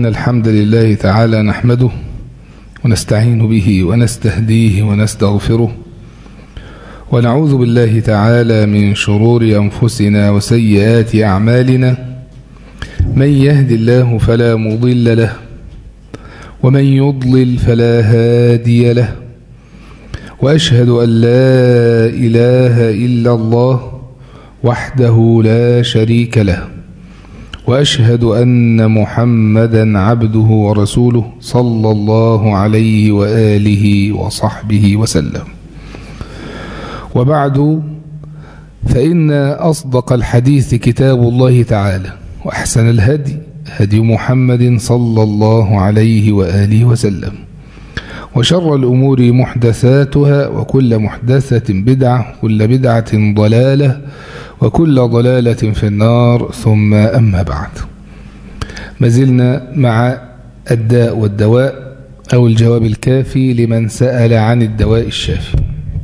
إن الحمد لله تعالى نحمده ونستعين به ونستهديه ونستغفره ونعوذ بالله تعالى من شرور أنفسنا وسيئات أعمالنا من يهد الله فلا مضل له ومن يضلل فلا هادي له وأشهد أن لا إله إلا الله وحده لا شريك له وأشهد أن محمدا عبده ورسوله صلى الله عليه وآله وصحبه وسلم وبعد فإن أصدق الحديث كتاب الله تعالى وأحسن الهدي هدي محمد صلى الله عليه وآله وسلم وشر الأمور محدثاتها وكل محدثة بدعة كل بدعة ضلالة وكل ضلالة في النار ثم أما بعد ما زلنا مع الداء والدواء أو الجواب الكافي لمن سأل عن الدواء الشافي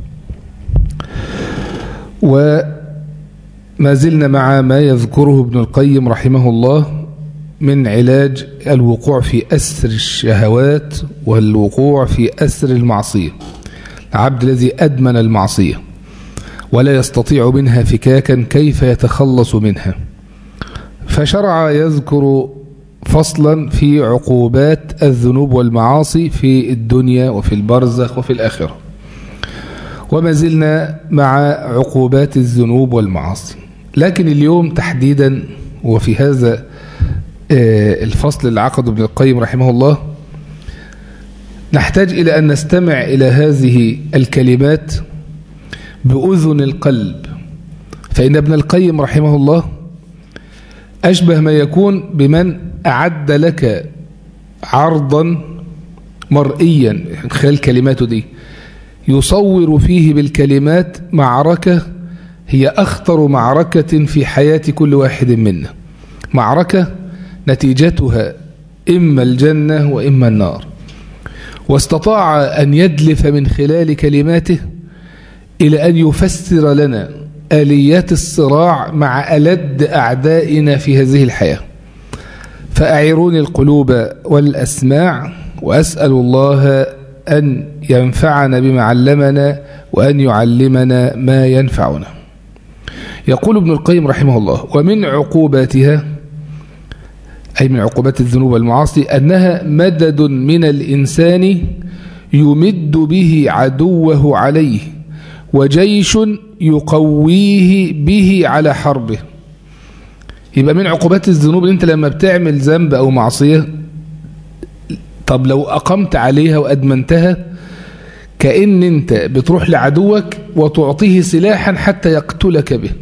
وما زلنا مع ما يذكره ابن القيم رحمه الله من علاج الوقوع في أسر الشهوات والوقوع في أسر المعصية العبد الذي أدمن المعصية ولا يستطيع منها فكاكا كيف يتخلص منها فشرع يذكر فصلا في عقوبات الذنوب والمعاصي في الدنيا وفي البرزخ وفي الآخرة وما زلنا مع عقوبات الذنوب والمعاصي لكن اليوم تحديدا وفي هذا الفصل اللي عقده ابن القيم رحمه الله نحتاج إلى أن نستمع إلى هذه الكلمات بأذن القلب فإن ابن القيم رحمه الله أشبه ما يكون بمن أعد لك عرضا مرئيا من خلال كلماته دي يصور فيه بالكلمات معركة هي أخطر معركة في حياة كل واحد منا معركة نتيجتها إما الجنة وإما النار واستطاع أن يدلف من خلال كلماته إلى أن يفسر لنا آليات الصراع مع ألد أعدائنا في هذه الحياة فأعيروني القلوب والأسماع وأسأل الله أن ينفعنا بما علمنا وأن يعلمنا ما ينفعنا يقول ابن القيم رحمه الله ومن عقوباتها أي من عقوبات الذنوب والمعاصي أنها مدد من الإنسان يمد به عدوه عليه وجيش يقويه به على حربه يبقى من عقوبات الذنوب انت لما بتعمل ذنب او معصية طب لو اقمت عليها وادمنتها كأن انت بتروح لعدوك وتعطيه سلاحا حتى يقتلك به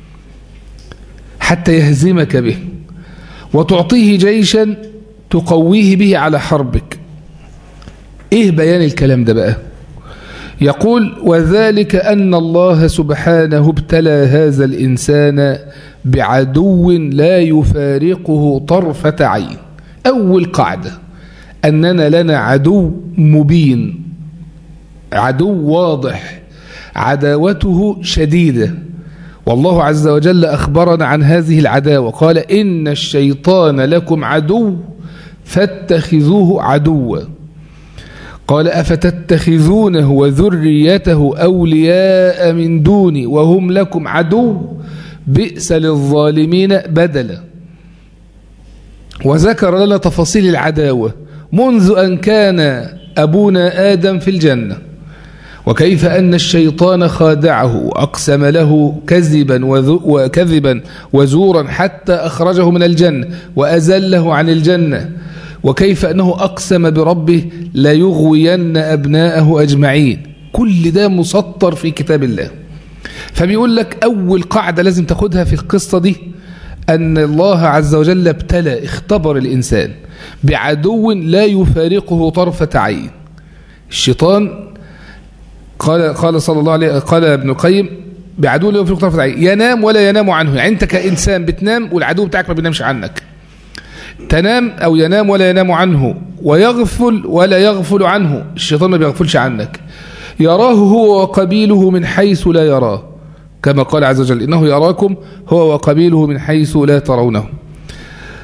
حتى يهزمك به وتعطيه جيشا تقويه به على حربك ايه بيان الكلام ده بقى يقول وذلك أن الله سبحانه ابتلى هذا الإنسان بعدو لا يفارقه طرفة عين أول قاعدة أننا لنا عدو مبين عدو واضح عداوته شديدة والله عز وجل أخبرنا عن هذه العداوة قال إن الشيطان لكم عدو فاتخذوه عدوا قال أفتتخذونه وذريته أولياء من دوني وهم لكم عدو بئس للظالمين بدلا وذكر لنا تفاصيل العداوة منذ أن كان أبونا آدم في الجنة وكيف أن الشيطان خادعه وأقسم له كذبا وكذبا وزورا حتى أخرجه من الجنة وأزله عن الجنة وكيف أنه أقسم بربه لا يغوين أبناءه أجمعين كل ده مسطر في كتاب الله فبيقول لك أول قاعدة لازم تاخدها في القصة دي أن الله عز وجل ابتلى اختبر الإنسان بعدو لا يفارقه طرفة عين الشيطان قال قال صلى الله عليه قال ابن القيم بعدو لا يفارقه طرفة عين ينام ولا ينام عنه يعني أنت كإنسان بتنام والعدو بتاعك ما بينامش عنك تنام أو ينام ولا ينام عنه ويغفل ولا يغفل عنه الشيطان ما بيغفلش عنك يراه هو وقبيله من حيث لا يراه كما قال عز وجل إنه يراكم هو وقبيله من حيث لا ترونه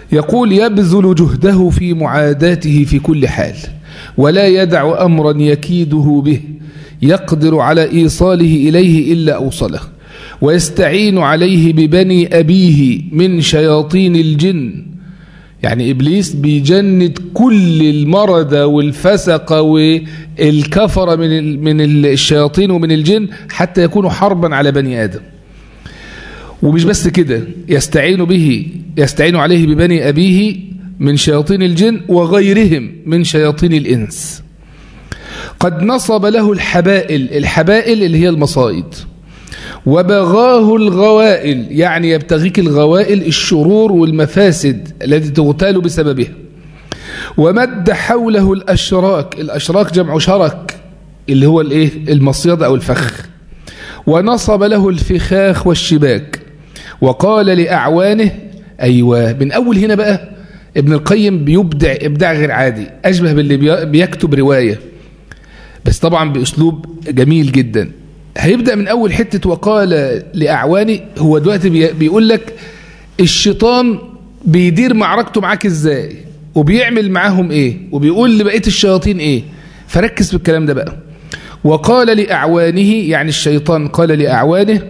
يقول يبذل جهده في معاداته في كل حال ولا يدع أمرا يكيده به يقدر على إيصاله إليه إلا أوصله ويستعين عليه ببني أبيه من شياطين الجن يعني إبليس بيجند كل المرض والفسق والكفر من من الشياطين ومن الجن حتى يكونوا حربا على بني آدم ومش بس كده يستعين به يستعين عليه ببني أبيه من شياطين الجن وغيرهم من شياطين الإنس قد نصب له الحبائل الحبائل اللي هي المصائد وبغاه الغوائل يعني يبتغيك الغوائل الشرور والمفاسد التي تغتال بسببها ومد حوله الأشراك الأشراك جمع شرك اللي هو الايه المصيد أو الفخ ونصب له الفخاخ والشباك وقال لأعوانه أيوة من أول هنا بقى ابن القيم بيبدع إبداع غير عادي أشبه باللي بيكتب رواية بس طبعا بأسلوب جميل جدا هيبدأ من أول حتة وقال لأعواني هو دلوقتي بيقول لك الشيطان بيدير معركته معاك ازاي وبيعمل معاهم ايه وبيقول لبقية الشياطين ايه فركز في الكلام ده بقى وقال لأعوانه يعني الشيطان قال لأعوانه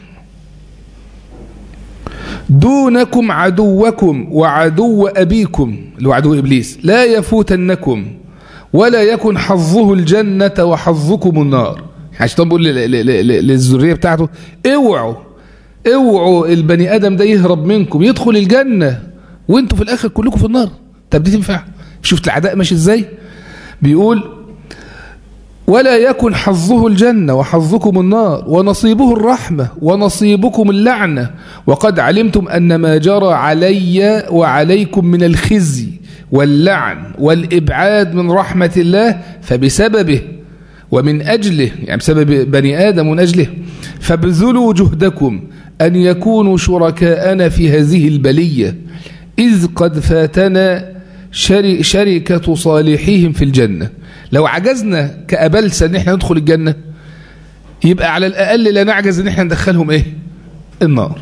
دونكم عدوكم وعدو أبيكم اللي هو عدو إبليس لا يفوتنكم ولا يكن حظه الجنة وحظكم النار يعني الشيطان بيقول للذرية بتاعته اوعوا اوعوا البني آدم ده يهرب منكم يدخل الجنة وانتوا في الآخر كلكم في النار طب دي تنفع شفت العداء ماشي ازاي بيقول ولا يكن حظه الجنة وحظكم النار ونصيبه الرحمة ونصيبكم اللعنة وقد علمتم أن ما جرى علي وعليكم من الخزي واللعن والإبعاد من رحمة الله فبسببه ومن أجله يعني بسبب بني آدم من أجله فابذلوا جهدكم أن يكونوا شركاءنا في هذه البلية إذ قد فاتنا شركة صالحيهم في الجنة لو عجزنا كأبلسة ان احنا ندخل الجنة يبقى على الأقل لا نعجز ان احنا ندخلهم ايه النار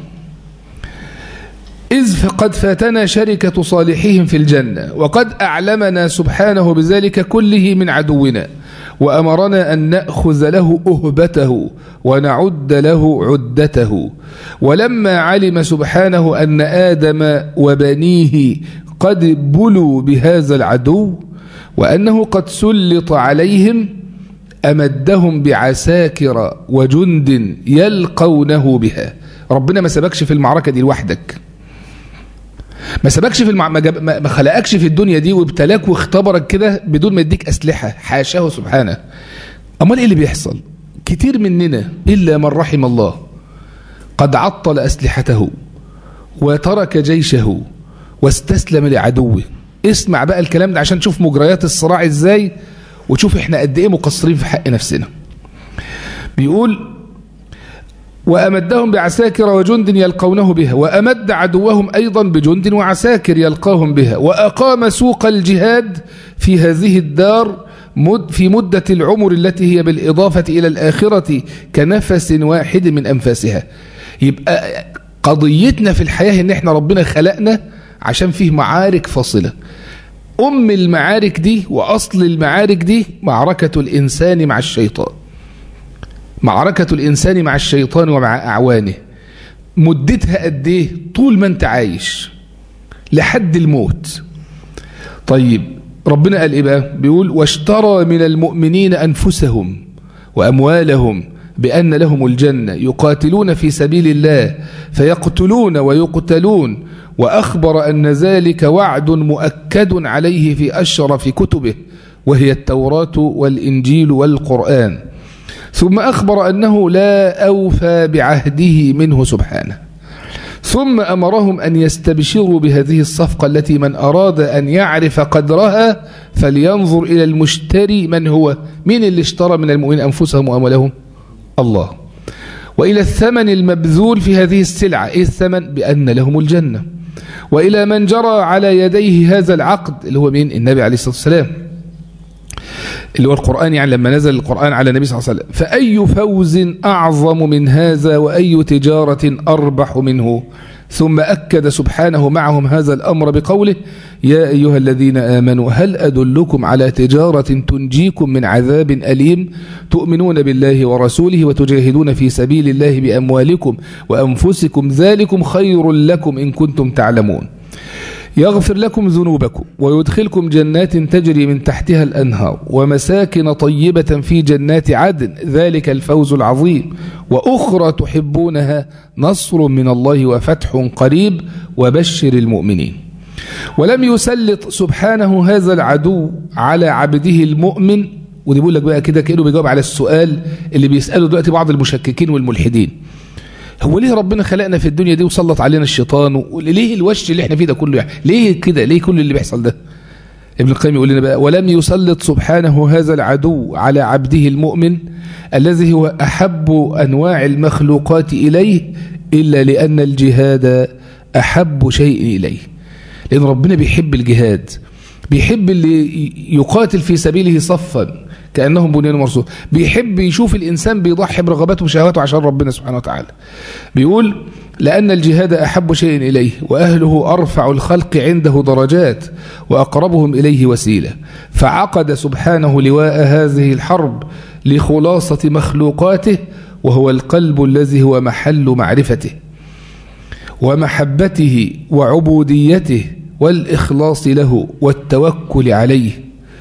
إذ فقد فاتنا شركة صالحيهم في الجنة وقد أعلمنا سبحانه بذلك كله من عدونا وأمرنا أن نأخذ له أهبته ونعد له عدته ولما علم سبحانه أن آدم وبنيه قد بلوا بهذا العدو وأنه قد سلط عليهم أمدهم بعساكر وجند يلقونه بها ربنا ما سبكش في المعركة دي لوحدك ما سبكش في المع... ما, جب... ما خلقكش في الدنيا دي وابتلاك واختبرك كده بدون ما يديك أسلحة حاشاه سبحانه أمال إيه اللي بيحصل كتير مننا إلا من رحم الله قد عطل أسلحته وترك جيشه واستسلم لعدوه اسمع بقى الكلام ده عشان تشوف مجريات الصراع ازاي وتشوف احنا قد ايه مقصرين في حق نفسنا بيقول وأمدهم بعساكر وجند يلقونه بها وأمد عدوهم أيضا بجند وعساكر يلقاهم بها وأقام سوق الجهاد في هذه الدار مد في مدة العمر التي هي بالإضافة إلى الآخرة كنفس واحد من أنفاسها يبقى قضيتنا في الحياة إن احنا ربنا خلقنا عشان فيه معارك فاصلة أم المعارك دي وأصل المعارك دي معركة الإنسان مع الشيطان معركة الإنسان مع الشيطان ومع أعوانه مدتها قد ايه طول ما انت عايش لحد الموت طيب ربنا قال ايه بقى بيقول واشترى من المؤمنين أنفسهم وأموالهم بأن لهم الجنة يقاتلون في سبيل الله فيقتلون ويقتلون وأخبر أن ذلك وعد مؤكد عليه في أشرف كتبه وهي التوراة والإنجيل والقرآن ثم أخبر أنه لا أوفى بعهده منه سبحانه ثم أمرهم أن يستبشروا بهذه الصفقة التي من أراد أن يعرف قدرها فلينظر إلى المشتري من هو من اللي اشترى من المؤمنين أنفسهم وأموالهم الله وإلى الثمن المبذول في هذه السلعة إيه الثمن بأن لهم الجنة وإلى من جرى على يديه هذا العقد اللي هو مين النبي عليه الصلاة والسلام اللي هو القرآن يعني لما نزل القرآن على النبي صلى الله عليه وسلم فأي فوز أعظم من هذا وأي تجارة أربح منه ثم أكد سبحانه معهم هذا الأمر بقوله يا أيها الذين آمنوا هل أدلكم على تجارة تنجيكم من عذاب أليم تؤمنون بالله ورسوله وتجاهدون في سبيل الله بأموالكم وأنفسكم ذلكم خير لكم إن كنتم تعلمون يغفر لكم ذنوبكم ويدخلكم جنات تجري من تحتها الأنهار ومساكن طيبة في جنات عدن ذلك الفوز العظيم وأخرى تحبونها نصر من الله وفتح قريب وبشر المؤمنين ولم يسلط سبحانه هذا العدو على عبده المؤمن ودي بيقول لك بقى كده كأنه بيجاوب على السؤال اللي بيسأله دلوقتي بعض المشككين والملحدين هو ليه ربنا خلقنا في الدنيا دي وسلط علينا الشيطان وليه الوش اللي احنا فيه ده كله يعني ليه كده ليه كل اللي بيحصل ده ابن القيم يقول لنا بقى ولم يسلط سبحانه هذا العدو على عبده المؤمن الذي هو أحب أنواع المخلوقات إليه إلا لأن الجهاد أحب شيء إليه لأن ربنا بيحب الجهاد بيحب اللي يقاتل في سبيله صفا كأنهم بنيان مرصوص بيحب يشوف الإنسان بيضحي برغباته وشهواته عشان ربنا سبحانه وتعالى بيقول لأن الجهاد أحب شيء إليه وأهله أرفع الخلق عنده درجات وأقربهم إليه وسيلة فعقد سبحانه لواء هذه الحرب لخلاصة مخلوقاته وهو القلب الذي هو محل معرفته ومحبته وعبوديته والإخلاص له والتوكل عليه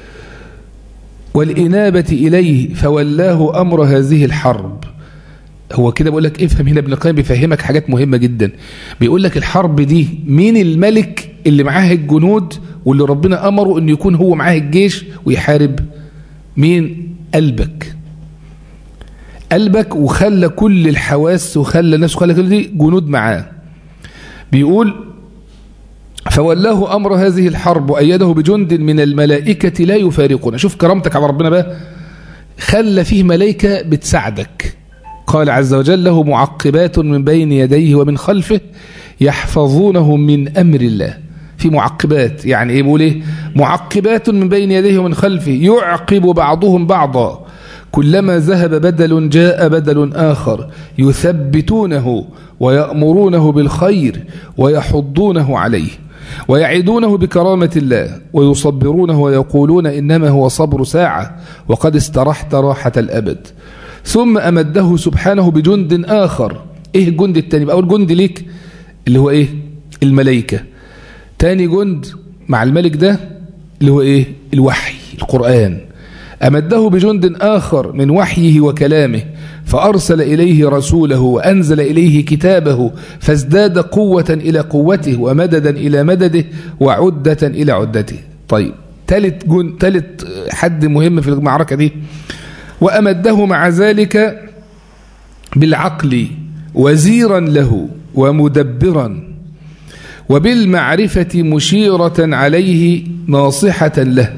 والإنابة إليه فولاه أمر هذه الحرب هو كده بيقول لك افهم هنا ابن القيم بيفهمك حاجات مهمة جدا بيقول لك الحرب دي مين الملك اللي معاه الجنود واللي ربنا أمره أن يكون هو معاه الجيش ويحارب مين قلبك قلبك وخلى كل الحواس وخلى الناس وخلى كل دي جنود معاه بيقول فولاه أمر هذه الحرب وأيده بجند من الملائكة لا يفارقون شوف كرامتك على ربنا بقى خلى فيه ملائكة بتساعدك قال عز وجل له معقبات من بين يديه ومن خلفه يحفظونه من أمر الله في معقبات يعني ايه بيقول ايه معقبات من بين يديه ومن خلفه يعقب بعضهم بعضا كلما ذهب بدل جاء بدل آخر يثبتونه ويأمرونه بالخير ويحضونه عليه ويعدونه بكرامة الله ويصبرونه ويقولون إنما هو صبر ساعة وقد استرحت راحة الأبد ثم أمده سبحانه بجند آخر إيه الجند التاني أول جند ليك اللي هو إيه الملائكة تاني جند مع الملك ده اللي هو إيه الوحي القرآن أمده بجند آخر من وحيه وكلامه فأرسل إليه رسوله وأنزل إليه كتابه فازداد قوة إلى قوته ومددا إلى مدده وعدة إلى عدته طيب ثالث جن ثالث حد مهم في المعركة دي وأمده مع ذلك بالعقل وزيرا له ومدبرا وبالمعرفة مشيرة عليه ناصحة له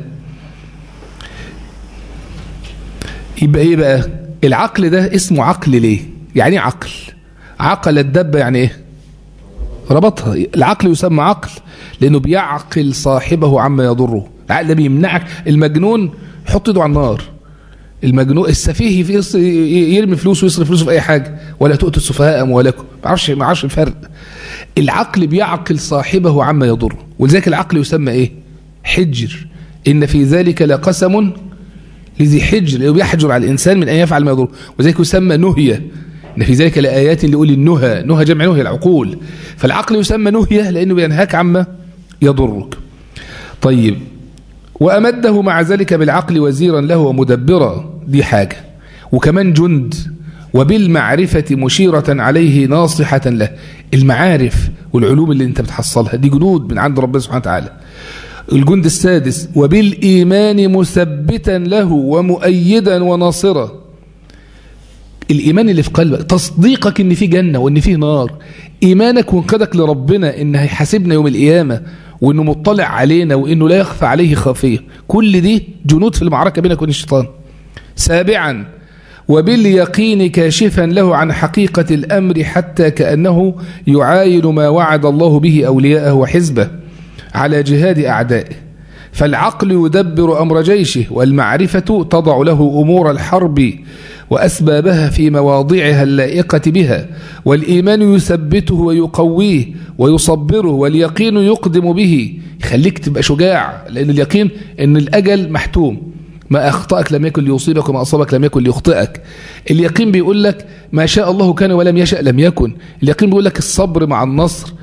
يبقى ايه بقى العقل ده اسمه عقل ليه يعني عقل عقل الدبة يعني ايه ربطها العقل يسمى عقل لانه بيعقل صاحبه عما يضره العقل ده بيمنعك المجنون يحط ايده على النار المجنون السفيه يرمي فلوسه ويصرف فلوسه في اي حاجه ولا تؤتوا السفهاء اموالكم ما اعرفش ما اعرفش الفرق العقل بيعقل صاحبه عما يضره ولذلك العقل يسمى ايه حجر ان في ذلك لقسم لذي حجر اللي بيحجر على الإنسان من أن يفعل ما يضره وذلك يسمى نهية إن في ذلك لآيات لأولي النهى نهى جمع نهي العقول فالعقل يسمى نهية لأنه بينهاك عما يضرك طيب وأمده مع ذلك بالعقل وزيرا له ومدبرا دي حاجة وكمان جند وبالمعرفة مشيرة عليه ناصحة له المعارف والعلوم اللي انت بتحصلها دي جنود من عند ربنا سبحانه وتعالى الجند السادس وبالإيمان مثبتا له ومؤيدا وناصرا الإيمان اللي في قلبك تصديقك إن في جنة وإن في نار إيمانك وانقدك لربنا إن هيحاسبنا يوم القيامة وإنه مطلع علينا وإنه لا يخفى عليه خافية كل دي جنود في المعركة بينك وبين الشيطان سابعا وباليقين كاشفا له عن حقيقة الأمر حتى كأنه يعاين ما وعد الله به أولياءه وحزبه على جهاد أعدائه فالعقل يدبر أمر جيشه والمعرفة تضع له أمور الحرب وأسبابها في مواضعها اللائقة بها والإيمان يثبته ويقويه ويصبره واليقين يقدم به يخليك تبقى شجاع لأن اليقين أن الأجل محتوم ما أخطأك لم يكن ليصيبك وما أصابك لم يكن ليخطئك اليقين بيقول لك ما شاء الله كان ولم يشأ لم يكن اليقين بيقول لك الصبر مع النصر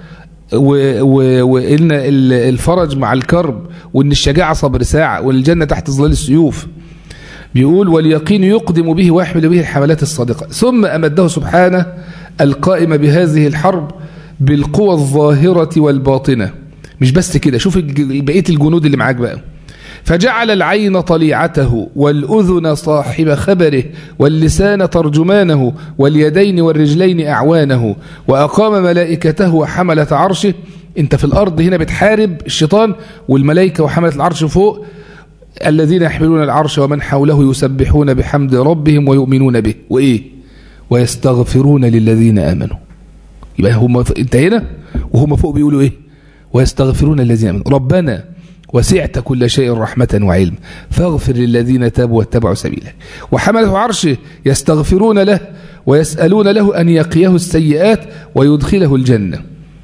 وإن الفرج مع الكرب وإن الشجاعة صبر ساعة والجنة تحت ظلال السيوف بيقول واليقين يقدم به ويحمل به الحملات الصادقة ثم أمده سبحانه القائم بهذه الحرب بالقوى الظاهرة والباطنة مش بس كده شوف بقية الجنود اللي معاك بقى فجعل العين طليعته والأذن صاحب خبره واللسان ترجمانه واليدين والرجلين أعوانه وأقام ملائكته وحملة عرشه انت في الأرض هنا بتحارب الشيطان والملائكة وحملة العرش فوق الذين يحملون العرش ومن حوله يسبحون بحمد ربهم ويؤمنون به وإيه ويستغفرون للذين آمنوا يبقى هم انت هنا وهم فوق بيقولوا إيه ويستغفرون الذين آمنوا ربنا وسعت كل شيء رحمة وعلم فاغفر للذين تابوا واتبعوا سبيلك وحمله عرشه يستغفرون له ويسألون له أن يقيه السيئات ويدخله الجنة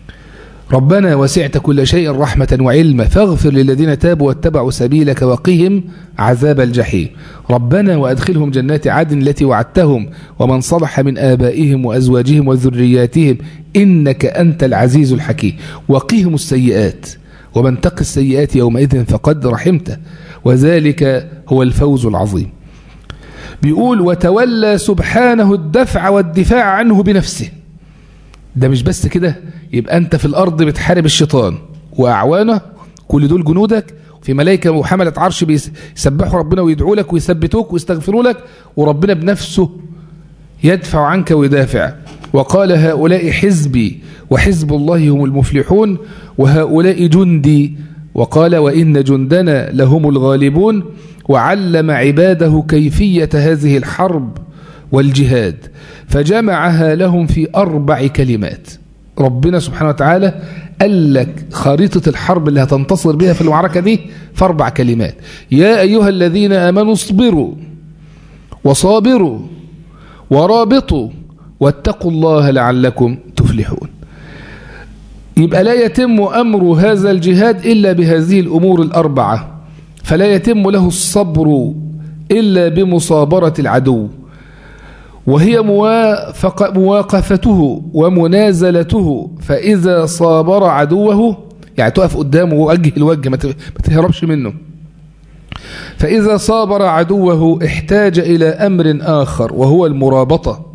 ربنا وسعت كل شيء رحمة وعلما فاغفر للذين تابوا واتبعوا سبيلك وقهم عذاب الجحيم ربنا وأدخلهم جنات عدن التي وعدتهم ومن صلح من آبائهم وأزواجهم وذرياتهم إنك أنت العزيز الحكيم وقهم السيئات ومن تق السيئات يومئذ فقد رحمته وذلك هو الفوز العظيم بيقول وتولى سبحانه الدفع والدفاع عنه بنفسه ده مش بس كده يبقى أنت في الأرض بتحارب الشيطان وأعوانه كل دول جنودك في ملائكة وحملة عرش بيسبحوا ربنا ويدعوا لك ويثبتوك ويستغفروا لك وربنا بنفسه يدفع عنك ويدافع وقال هؤلاء حزبي وحزب الله هم المفلحون وهؤلاء جندي وقال وإن جندنا لهم الغالبون وعلم عباده كيفية هذه الحرب والجهاد فجمعها لهم في أربع كلمات ربنا سبحانه وتعالى قال لك خريطة الحرب اللي هتنتصر بها في المعركة دي في أربع كلمات يا أيها الذين آمنوا اصبروا وصابروا ورابطوا واتقوا الله لعلكم تفلحون يبقى لا يتم أمر هذا الجهاد إلا بهذه الأمور الأربعة فلا يتم له الصبر إلا بمصابرة العدو وهي موافق مواقفته ومنازلته فإذا صابر عدوه يعني تقف قدامه ووجه الوجه ما تهربش منه فإذا صابر عدوه احتاج إلى أمر آخر وهو المرابطة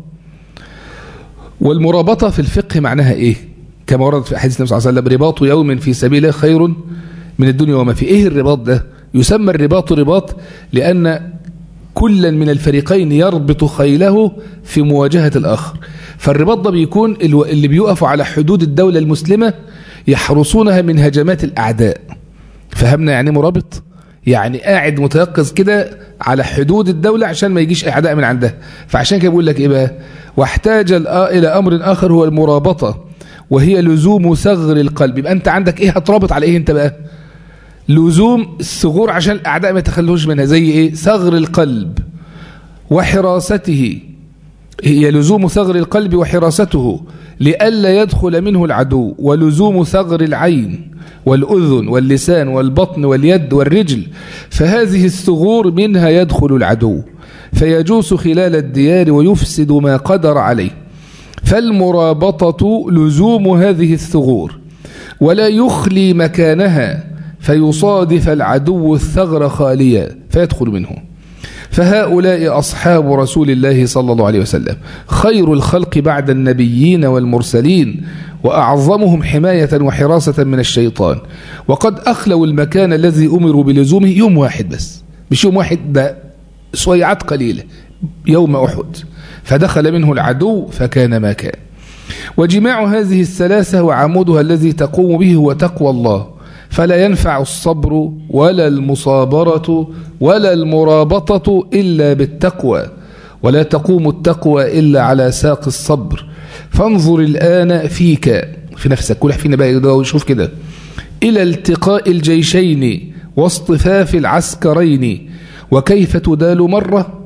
والمرابطة في الفقه معناها إيه كما ورد في حديث النبي صلى الله عليه وسلم رباط يوم في سبيله خير من الدنيا وما في إيه الرباط ده يسمى الرباط رباط لأن كلا من الفريقين يربط خيله في مواجهة الآخر فالرباط ده بيكون اللي بيقفوا على حدود الدولة المسلمة يحرسونها من هجمات الأعداء فهمنا يعني مرابط يعني قاعد متيقظ كده على حدود الدولة عشان ما يجيش أعداء من عندها فعشان كده بيقول لك إيه بقى واحتاج إلى أمر آخر هو المرابطة وهي لزوم ثغر القلب يبقى أنت عندك إيه هترابط على إيه أنت بقى لزوم الثغور عشان الأعداء ما يتخلوش منها زي إيه ثغر القلب وحراسته هي لزوم ثغر القلب وحراسته لئلا يدخل منه العدو ولزوم ثغر العين والأذن واللسان والبطن واليد والرجل فهذه الثغور منها يدخل العدو فيجوس خلال الديار ويفسد ما قدر عليه فالمرابطة لزوم هذه الثغور ولا يخلي مكانها فيصادف العدو الثغر خاليا فيدخل منه فهؤلاء أصحاب رسول الله صلى الله عليه وسلم خير الخلق بعد النبيين والمرسلين وأعظمهم حماية وحراسة من الشيطان وقد أخلوا المكان الذي أمروا بلزومه يوم واحد بس مش يوم واحد ده سويعات قليلة يوم أحد فدخل منه العدو فكان ما كان وجماع هذه الثلاثة وعمودها الذي تقوم به هو تقوى الله فلا ينفع الصبر ولا المصابرة ولا المرابطة إلا بالتقوى ولا تقوم التقوى إلا على ساق الصبر فانظر الآن فيك في نفسك كل فينا بقى وشوف كده إلى التقاء الجيشين واصطفاف العسكرين وكيف تدال مرة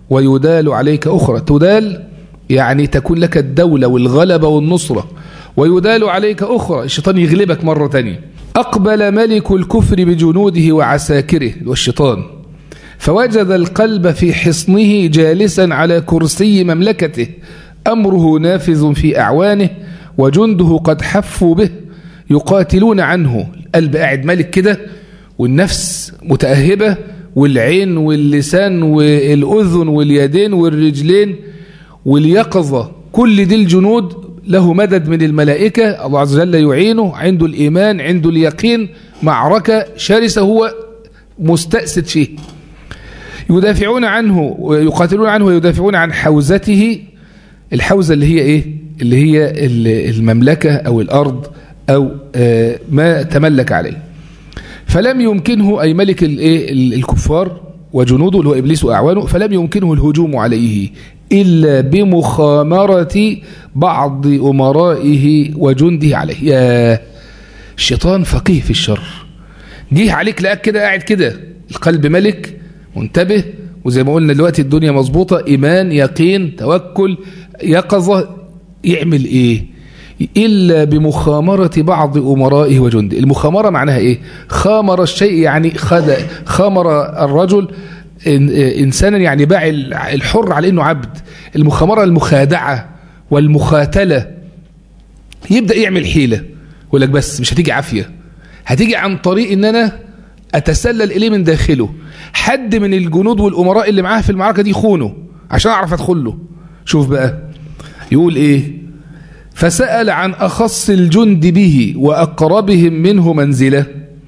ويدال عليك أخرى تدال يعني تكون لك الدولة والغلبة والنصرة ويدال عليك أخرى الشيطان يغلبك مرة تانية أقبل ملك الكفر بجنوده وعساكره والشيطان فوجد القلب في حصنه جالسا على كرسي مملكته أمره نافذ في أعوانه وجنده قد حفوا به يقاتلون عنه القلب قاعد ملك كده والنفس متأهبة والعين واللسان والأذن واليدين والرجلين واليقظة كل دي الجنود له مدد من الملائكة الله عز وجل يعينه عنده الإيمان عنده اليقين معركة شرسة هو مستأسد فيه يدافعون عنه ويقاتلون عنه ويدافعون عن حوزته الحوزة اللي هي إيه اللي هي المملكة أو الأرض أو ما تملك عليه فلم يمكنه أي ملك الكفار وجنوده اللي هو إبليس وأعوانه فلم يمكنه الهجوم عليه إلا بمخامرة بعض أمرائه وجنده عليه يا الشيطان فقيه في الشر جه عليك لقاك كده قاعد كده القلب ملك منتبه وزي ما قلنا دلوقتي الدنيا مظبوطة إيمان يقين توكل يقظة يعمل إيه إلا بمخامرة بعض أمرائه وجنده المخامرة معناها إيه خامر الشيء يعني خد خامر الرجل إنسانا يعني باع الحر على إنه عبد المخامرة المخادعة والمخاتلة يبدأ يعمل حيلة يقول لك بس مش هتيجي عافية هتيجي عن طريق إن أنا أتسلل إليه من داخله حد من الجنود والأمراء اللي معاه في المعركة دي خونه عشان أعرف أدخل له شوف بقى يقول إيه فسأل عن أخص الجند به وأقربهم منه منزلة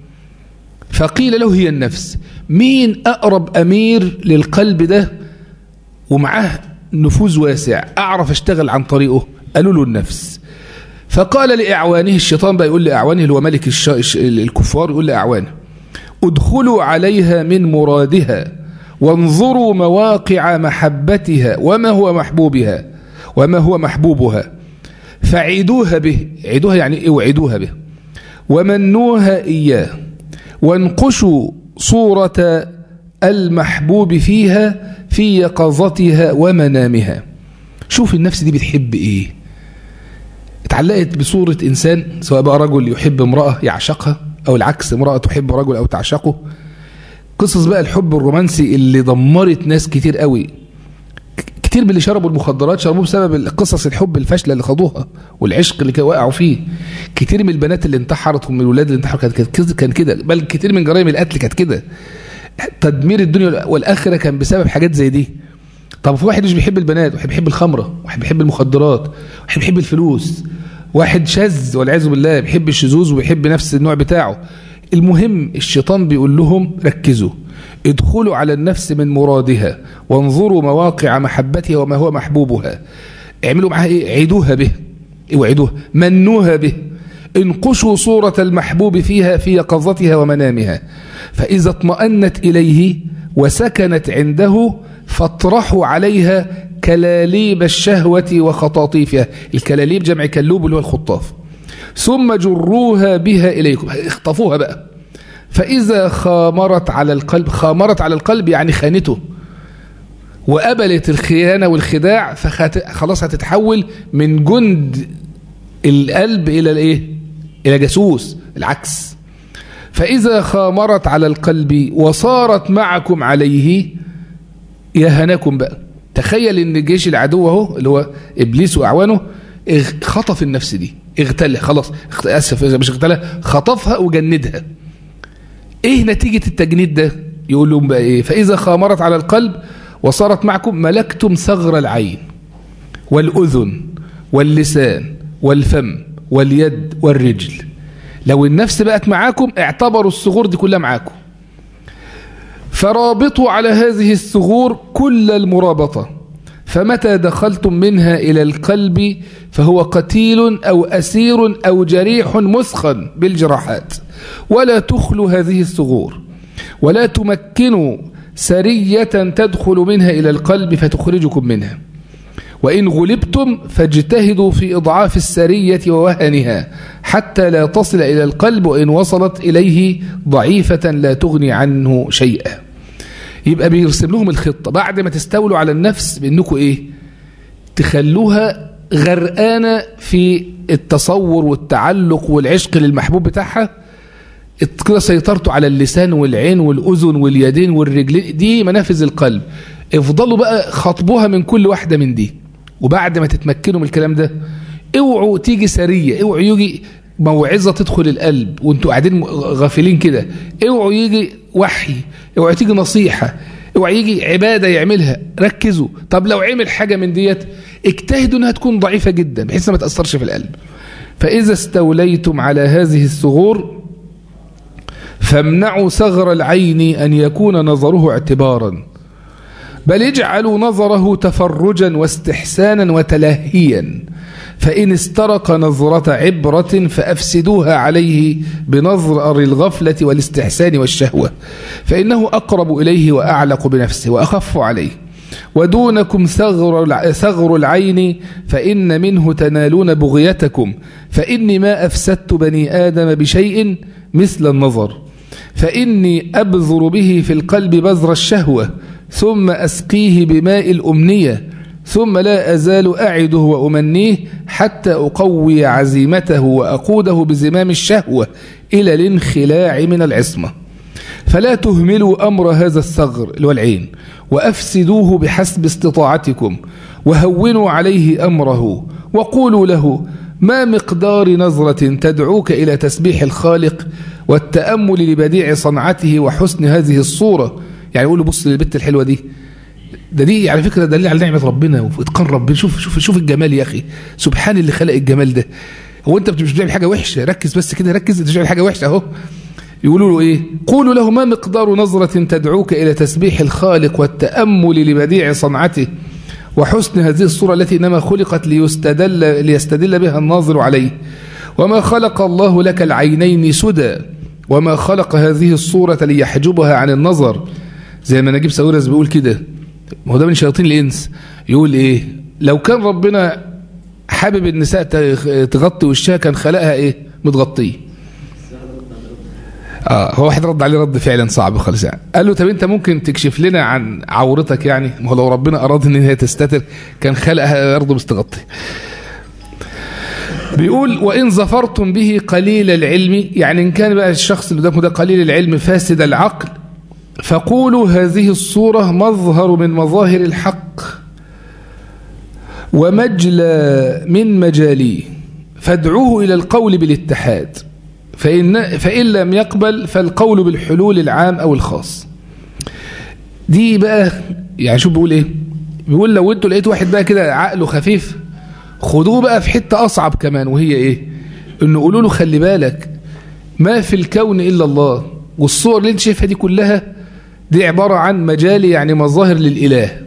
فقيل له هي النفس مين أقرب أمير للقلب ده ومعاه نفوذ واسع أعرف أشتغل عن طريقه قالوا له النفس فقال لإعوانه الشيطان بقى يقول لإعوانه اللي هو ملك الش... الكفار يقول لإعوانه ادخلوا عليها من مرادها وانظروا مواقع محبتها وما هو محبوبها وما هو محبوبها فعيدوها به عيدوها يعني ايه وعيدوها به ومنوها إياه وانقشوا صورة المحبوب فيها في يقظتها ومنامها شوف النفس دي بتحب ايه اتعلقت بصورة انسان سواء بقى رجل يحب امرأة يعشقها او العكس امرأة تحب رجل او تعشقه قصص بقى الحب الرومانسي اللي دمرت ناس كتير قوي كتير من اللي شربوا المخدرات شربوه بسبب قصص الحب الفاشله اللي خدوها والعشق اللي وقعوا فيه كتير من البنات اللي انتحرت ومن الولاد اللي انتحروا كانت كان كده بل كتير من جرائم القتل كانت كده تدمير الدنيا والاخره كان بسبب حاجات زي دي طب في واحد مش بيحب البنات واحد بيحب الخمره واحد بيحب المخدرات واحد بيحب الفلوس واحد شاذ والعياذ بالله بيحب الشذوذ وبيحب نفس النوع بتاعه المهم الشيطان بيقول لهم ركزوا ادخلوا على النفس من مرادها وانظروا مواقع محبتها وما هو محبوبها اعملوا معها ايه عيدوها به اوعدوها منوها به انقشوا صورة المحبوب فيها في يقظتها ومنامها فإذا اطمأنت إليه وسكنت عنده فاطرحوا عليها كلاليب الشهوة وخطاطيفها الكلاليب جمع كلوب اللي هو الخطاف ثم جروها بها إليكم اخطفوها بقى فإذا خامرت على القلب خامرت على القلب يعني خانته وقبلت الخيانة والخداع فخلاص هتتحول من جند القلب إلى الإيه؟ إلى جاسوس العكس فإذا خامرت على القلب وصارت معكم عليه يهنكم بقى تخيل ان جيش العدو اهو اللي هو ابليس واعوانه خطف النفس دي اغتلها خلاص اسف مش اغتلها خطفها وجندها ايه نتيجة التجنيد ده يقول لهم بقى ايه فاذا خامرت على القلب وصارت معكم ملكتم ثغر العين والاذن واللسان والفم واليد والرجل لو النفس بقت معاكم اعتبروا الثغور دي كلها معاكم فرابطوا على هذه الثغور كل المرابطة فمتى دخلتم منها إلى القلب فهو قتيل أو أسير أو جريح مثخن بالجراحات ولا تخلو هذه الثغور ولا تمكنوا سرية تدخل منها إلى القلب فتخرجكم منها وإن غلبتم فاجتهدوا في إضعاف السرية ووهنها حتى لا تصل إلى القلب وإن وصلت إليه ضعيفة لا تغني عنه شيئا يبقى بيرسم لهم الخطة بعد ما تستولوا على النفس بأنكم إيه تخلوها غرقانة في التصور والتعلق والعشق للمحبوب بتاعها كده سيطرتوا على اللسان والعين والأذن واليدين والرجلين دي منافذ القلب افضلوا بقى خطبوها من كل واحدة من دي وبعد ما تتمكنوا من الكلام ده اوعوا تيجي سرية اوعوا يجي موعظة تدخل القلب وانتوا قاعدين غافلين كده اوعوا يجي وحي اوعوا تيجي نصيحة اوعوا يجي عبادة يعملها ركزوا طب لو عمل حاجة من ديت اجتهدوا انها تكون ضعيفة جدا بحيث ما تأثرش في القلب فإذا استوليتم على هذه الثغور فامنعوا ثغر العين أن يكون نظره اعتبارا بل اجعلوا نظره تفرجا واستحسانا وتلهيا فإن استرق نظرة عبرة فأفسدوها عليه بنظر الغفلة والاستحسان والشهوة فإنه أقرب إليه وأعلق بنفسه وأخف عليه ودونكم ثغر, ثغر العين فإن منه تنالون بغيتكم فإني ما أفسدت بني آدم بشيء مثل النظر فإني أبذر به في القلب بذر الشهوة ثم أسقيه بماء الأمنية ثم لا أزال أعده وأمنيه حتى أقوي عزيمته وأقوده بزمام الشهوة إلى الانخلاع من العصمة فلا تهملوا أمر هذا الثغر اللي هو العين وأفسدوه بحسب استطاعتكم وهونوا عليه أمره وقولوا له ما مقدار نظرة تدعوك إلى تسبيح الخالق والتأمل لبديع صنعته وحسن هذه الصورة يعني يقولوا بص للبت الحلوة دي ده دي على فكرة دليل على نعمة ربنا واتقان ربنا شوف شوف شوف الجمال يا أخي سبحان اللي خلق الجمال ده هو أنت مش بتعمل حاجة وحشة ركز بس كده ركز أنت مش بتعمل حاجة وحشة أهو يقولوا له إيه قولوا له ما مقدار نظرة تدعوك إلى تسبيح الخالق والتأمل لبديع صنعته وحسن هذه الصورة التي إنما خلقت ليستدل, ليستدل بها الناظر عليه وما خلق الله لك العينين سدى وما خلق هذه الصورة ليحجبها عن النظر زي ما نجيب ساويرس بيقول كده ما هو ده من شياطين الإنس يقول إيه لو كان ربنا حابب النساء تغطي وشها كان خلقها إيه متغطيه اه هو واحد رد عليه رد فعلا صعب خالص يعني قال له طب انت ممكن تكشف لنا عن عورتك يعني ما هو لو ربنا اراد ان هي تستتر كان خلقها برضه مستغطي بيقول وإن ظفرتم به قليل العلم يعني إن كان بقى الشخص اللي قدامكم ده قليل العلم فاسد العقل فقولوا هذه الصورة مظهر من مظاهر الحق ومجلى من مجاليه فادعوه إلى القول بالاتحاد فإن, فإن لم يقبل فالقول بالحلول العام أو الخاص دي بقى يعني شو بيقول إيه بيقول لو انتوا لقيت واحد بقى كده عقله خفيف خدوه بقى في حتة أصعب كمان وهي إيه إنه قولوا له خلي بالك ما في الكون إلا الله والصور اللي انت شايفها دي كلها دي عبارة عن مجال يعني مظاهر للإله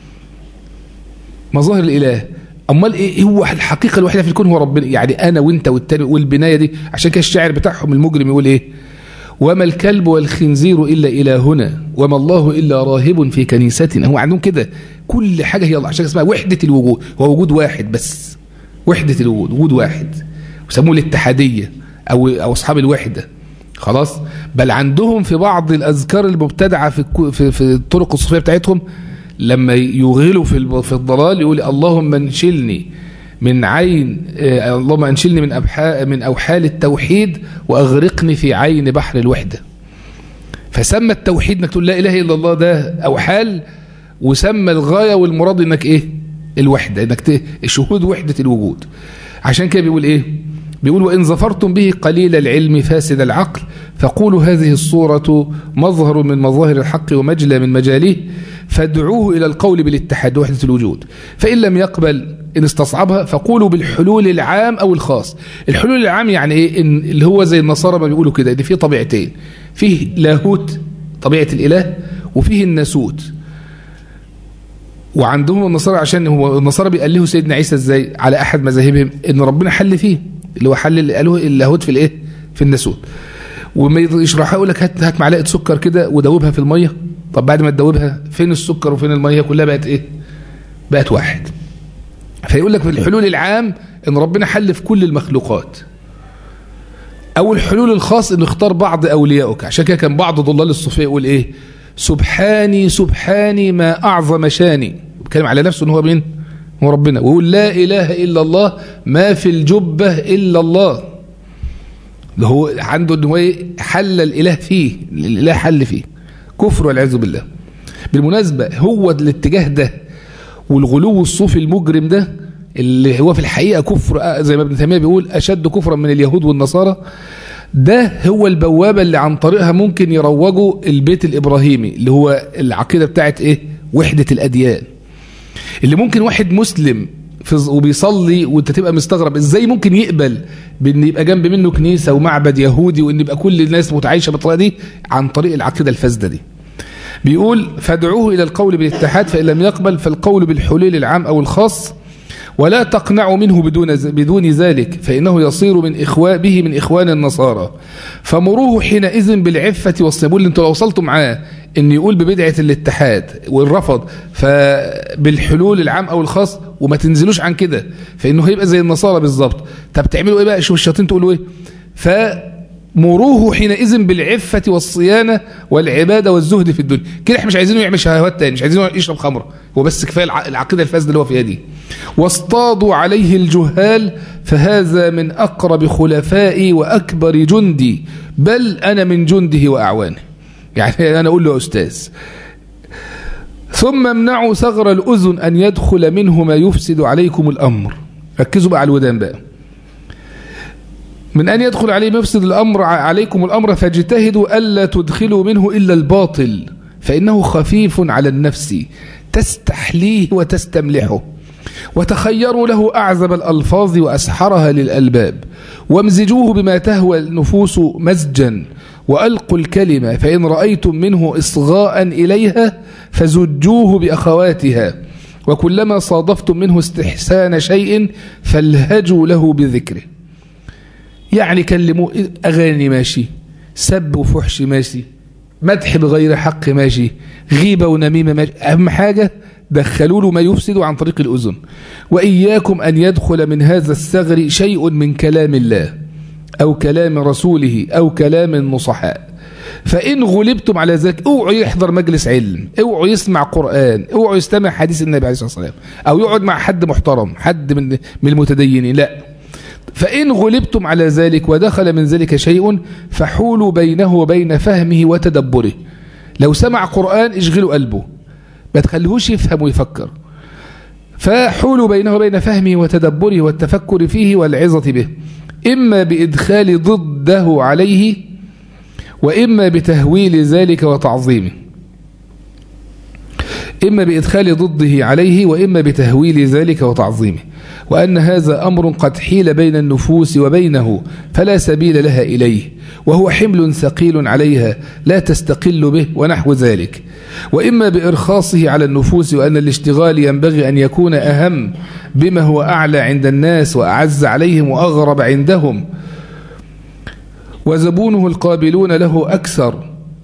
مظاهر الإله امال ايه هو الحقيقه الوحيده في الكون هو ربنا يعني انا وانت والتاني والبنايه دي عشان كده الشاعر بتاعهم المجرم يقول ايه وما الكلب والخنزير الا الهنا وما الله الا راهب في كنيستنا هو عندهم كده كل حاجه هي الله عشان اسمها وحده الوجود هو وجود واحد بس وحده الوجود وجود واحد وسموه الاتحاديه او او اصحاب الوحده خلاص بل عندهم في بعض الاذكار المبتدعه في في, في الطرق الصوفيه بتاعتهم لما يغلوا في في الضلال يقول اللهم انشلني من عين آه اللهم انشلني من أبحا من اوحال التوحيد واغرقني في عين بحر الوحده فسمى التوحيد انك تقول لا اله الا الله ده اوحال وسمى الغايه والمراد انك ايه الوحده انك شهود وحده الوجود عشان كده بيقول ايه بيقول وإن ظفرتم به قليل العلم فاسد العقل فقولوا هذه الصورة مظهر من مظاهر الحق ومجلى من مجاليه فادعوه إلى القول بالاتحاد وحدة الوجود فإن لم يقبل إن استصعبها فقولوا بالحلول العام أو الخاص الحلول العام يعني إيه إن اللي هو زي النصارى ما بيقولوا كده إن فيه طبيعتين فيه لاهوت طبيعة الإله وفيه الناسوت وعندهم النصارى عشان هو النصارى بيألهوا سيدنا عيسى ازاي على احد مذاهبهم ان ربنا حل فيه اللي هو حل اللي قالوه اللاهوت في الايه في الناسوت وما يشرحها يقول لك هات هات معلقه سكر كده ودوبها في الميه طب بعد ما تدوبها فين السكر وفين الميه كلها بقت ايه بقت واحد فيقول لك في الحلول العام ان ربنا حل في كل المخلوقات او الحلول الخاص انه اختار بعض اوليائك عشان كده كان بعض ضلال الصوفيه يقول ايه سبحاني سبحاني ما أعظم شاني بيتكلم على نفسه ان هو مين هو ربنا ويقول لا إله إلا الله ما في الجبة إلا الله اللي هو عنده ان هو حل الإله فيه الإله حل فيه كفر والعياذ بالله بالمناسبة هو الاتجاه ده والغلو الصوفي المجرم ده اللي هو في الحقيقة كفر زي ما ابن تيمية بيقول أشد كفرا من اليهود والنصارى ده هو البوابة اللي عن طريقها ممكن يروجوا البيت الإبراهيمي اللي هو العقيدة بتاعت إيه وحدة الأديان اللي ممكن واحد مسلم وبيصلي وانت تبقى مستغرب ازاي ممكن يقبل بان يبقى جنب منه كنيسة ومعبد يهودي وان يبقى كل الناس متعايشة بالطريقة دي عن طريق العقيدة الفاسدة دي بيقول فادعوه إلى القول بالاتحاد فإن لم يقبل فالقول بالحلول العام أو الخاص ولا تقنعوا منه بدون بدون ذلك فإنه يصير من إخوان به من إخوان النصارى فمروه حينئذ بالعفة والصيام اللي انتوا لو وصلتوا معاه ان يقول ببدعة الاتحاد والرفض فبالحلول العام أو الخاص وما تنزلوش عن كده فإنه هيبقى زي النصارى بالظبط طب تعملوا إيه بقى شوف الشياطين تقولوا إيه ف مروه حينئذ بالعفة والصيانة والعبادة والزهد في الدنيا كده احنا مش عايزينه يعمل شهوات تاني مش عايزينه يشرب خمرة هو بس كفاية العقيدة الفاسدة اللي هو فيها دي واصطادوا عليه الجهال فهذا من أقرب خلفائي وأكبر جندي بل أنا من جنده وأعوانه يعني أنا أقول له أستاذ ثم امنعوا ثغر الأذن أن يدخل منه ما يفسد عليكم الأمر ركزوا بقى على الودان بقى من أن يدخل عليه مفسد الأمر عليكم الأمر فاجتهدوا ألا تدخلوا منه إلا الباطل فإنه خفيف على النفس تستحليه وتستملحه وتخيروا له أعزب الألفاظ وأسحرها للألباب وامزجوه بما تهوى النفوس مزجا وألقوا الكلمة فإن رأيتم منه إصغاء إليها فزجوه بأخواتها وكلما صادفتم منه استحسان شيء فالهجوا له بذكره يعني كلموا أغاني ماشي سب وفحش ماشي مدح بغير حق ماشي غيبة ونميمة ماشي أهم حاجة دخلوا له ما يفسد عن طريق الأذن وإياكم أن يدخل من هذا الثغر شيء من كلام الله أو كلام رسوله أو كلام النصحاء فإن غلبتم على ذلك اوعوا يحضر مجلس علم اوعوا يسمع قرآن اوعوا يستمع حديث النبي عليه الصلاة والسلام أو يقعد مع حد محترم حد من من المتدينين لا فإن غلبتم على ذلك ودخل من ذلك شيء فحولوا بينه وبين فهمه وتدبره لو سمع قرآن اشغلوا قلبه ما تخليهوش يفهم ويفكر فحولوا بينه وبين فهمه وتدبره والتفكر فيه والعظة به إما بإدخال ضده عليه وإما بتهويل ذلك وتعظيمه إما بإدخال ضده عليه وإما بتهويل ذلك وتعظيمه وأن هذا أمر قد حيل بين النفوس وبينه فلا سبيل لها إليه وهو حمل ثقيل عليها لا تستقل به ونحو ذلك وإما بإرخاصه على النفوس وأن الاشتغال ينبغي أن يكون أهم بما هو أعلى عند الناس وأعز عليهم وأغرب عندهم وزبونه القابلون له أكثر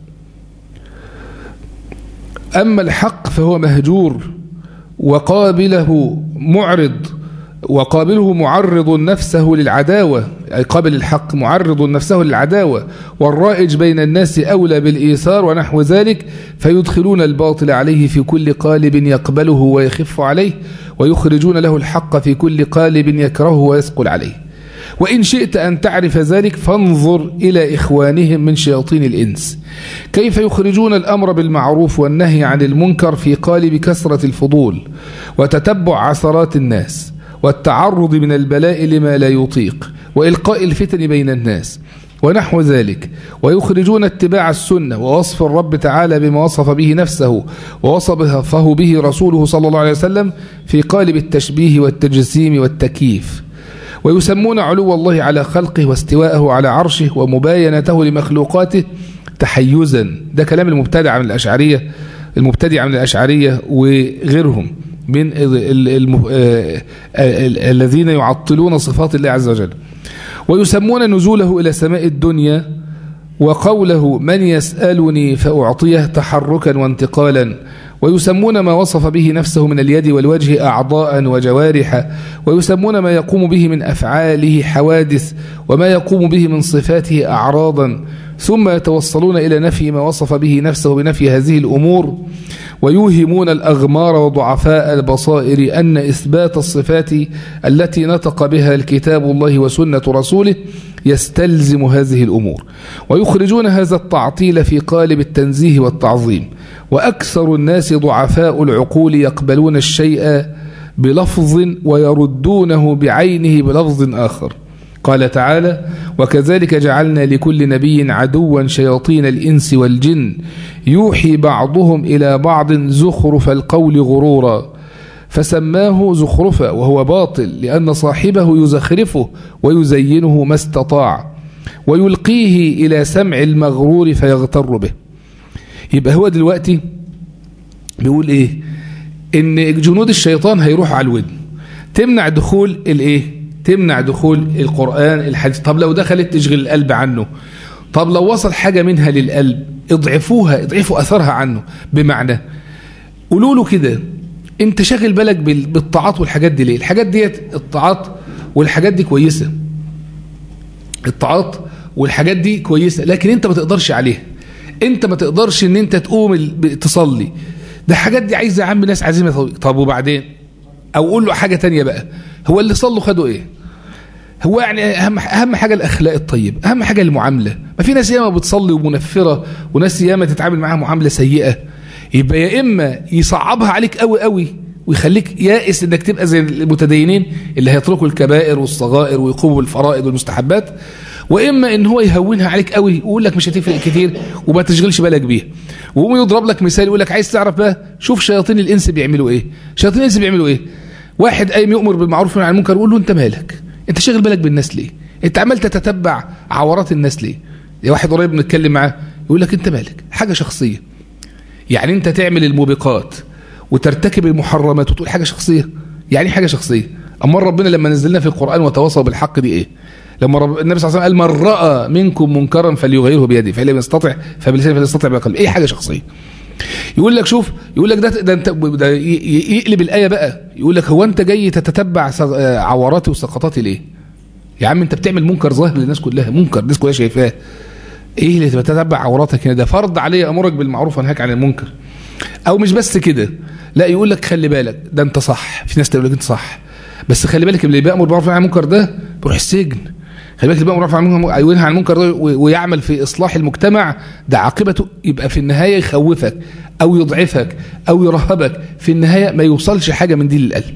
أما الحق فهو مهجور وقابله معرض وقابله معرض نفسه للعداوة أي قابل الحق معرض نفسه للعداوة والرائج بين الناس أولى بالإيثار ونحو ذلك فيدخلون الباطل عليه في كل قالب يقبله ويخف عليه ويخرجون له الحق في كل قالب يكرهه ويثقل عليه وإن شئت أن تعرف ذلك فانظر إلى إخوانهم من شياطين الإنس كيف يخرجون الأمر بالمعروف والنهي عن المنكر في قالب كثرة الفضول وتتبع عثرات الناس والتعرض من البلاء لما لا يطيق وإلقاء الفتن بين الناس ونحو ذلك ويخرجون اتباع السنة ووصف الرب تعالى بما وصف به نفسه ووصفه به رسوله صلى الله عليه وسلم في قالب التشبيه والتجسيم والتكييف ويسمون علو الله على خلقه واستواءه على عرشه ومباينته لمخلوقاته تحيزا ده كلام المبتدع من الأشعرية المبتدع من الأشعرية وغيرهم من الذين يعطلون صفات الله عز وجل ويسمون نزوله إلى سماء الدنيا وقوله من يسألني فأعطيه تحركا وانتقالا ويسمون ما وصف به نفسه من اليد والوجه أعضاء وجوارح ويسمون ما يقوم به من أفعاله حوادث وما يقوم به من صفاته أعراضا ثم يتوصلون إلى نفي ما وصف به نفسه بنفي هذه الأمور ويوهمون الأغمار وضعفاء البصائر أن إثبات الصفات التي نطق بها الكتاب الله وسنة رسوله يستلزم هذه الأمور ويخرجون هذا التعطيل في قالب التنزيه والتعظيم وأكثر الناس ضعفاء العقول يقبلون الشيء بلفظ ويردونه بعينه بلفظ آخر قال تعالى وكذلك جعلنا لكل نبي عدوا شياطين الإنس والجن يوحي بعضهم إلى بعض زخرف القول غرورا فسماه زخرفا وهو باطل لأن صاحبه يزخرفه ويزينه ما استطاع ويلقيه إلى سمع المغرور فيغتر به يبقى هو دلوقتي بيقول إيه إن جنود الشيطان هيروحوا على الودن تمنع دخول الإيه تمنع دخول القرآن الحديث طب لو دخلت تشغل القلب عنه طب لو وصل حاجة منها للقلب اضعفوها اضعفوا أثرها عنه بمعنى قولوا له كده انت شاغل بالك بالطاعات والحاجات دي ليه الحاجات ديت الطاعات والحاجات دي كويسة الطاعات والحاجات دي كويسة لكن انت ما تقدرش عليها انت ما تقدرش ان انت تقوم تصلي ده حاجات دي عايزة يا عم ناس عزيمة طب وبعدين او قول له حاجة تانية بقى هو اللي صلوا خدوا ايه هو يعني اهم اهم حاجه الاخلاق الطيب اهم حاجه المعامله ما في ناس ياما بتصلي ومنفره وناس ياما تتعامل معاها معامله سيئه يبقى يا اما يصعبها عليك قوي قوي ويخليك يائس انك تبقى زي المتدينين اللي هيتركوا الكبائر والصغائر ويقوموا بالفرائض والمستحبات واما ان هو يهونها عليك قوي ويقول لك مش هتفرق كتير وما تشغلش بالك بيها ويقوم يضرب لك مثال يقول لك عايز تعرف بقى شوف شياطين الانس بيعملوا ايه شياطين الانس بيعملوا ايه واحد قايم يؤمر بالمعروف والنهي عن المنكر يقول له انت مالك انت شاغل بالك بالناس ليه انت عمال تتتبع عورات الناس ليه يا واحد قريب بنتكلم معاه يقول لك انت مالك حاجه شخصيه يعني انت تعمل الموبقات وترتكب المحرمات وتقول حاجه شخصيه يعني حاجه شخصيه اما ربنا لما نزلنا في القران وتواصوا بالحق دي ايه لما رب... النبي صلى الله عليه وسلم قال من راى منكم منكرا فليغيره بيده فان لم يستطع فبلسانه فلا يستطع بقلبه ايه حاجه شخصيه يقول لك شوف يقول لك ده ده انت ده يقلب الايه بقى يقول لك هو انت جاي تتتبع عوراتي وسقطاتي ليه يا عم انت بتعمل منكر ظاهر للناس كلها منكر الناس كلها شايفاه ايه اللي تتتبع عوراتك هنا ده فرض علي امرك بالمعروف وانهاك عن المنكر او مش بس كده لا يقول لك خلي بالك ده انت صح في ناس تقول لك انت صح بس خلي بالك اللي بيامر بالمعروف عن المنكر ده بيروح السجن خلي بالك اللي بيامر بالمعروف عن المنكر وينهى عن المنكر ده ويعمل في اصلاح المجتمع ده عاقبته يبقى في النهايه يخوفك او يضعفك او يرهبك في النهايه ما يوصلش حاجه من دي للقلب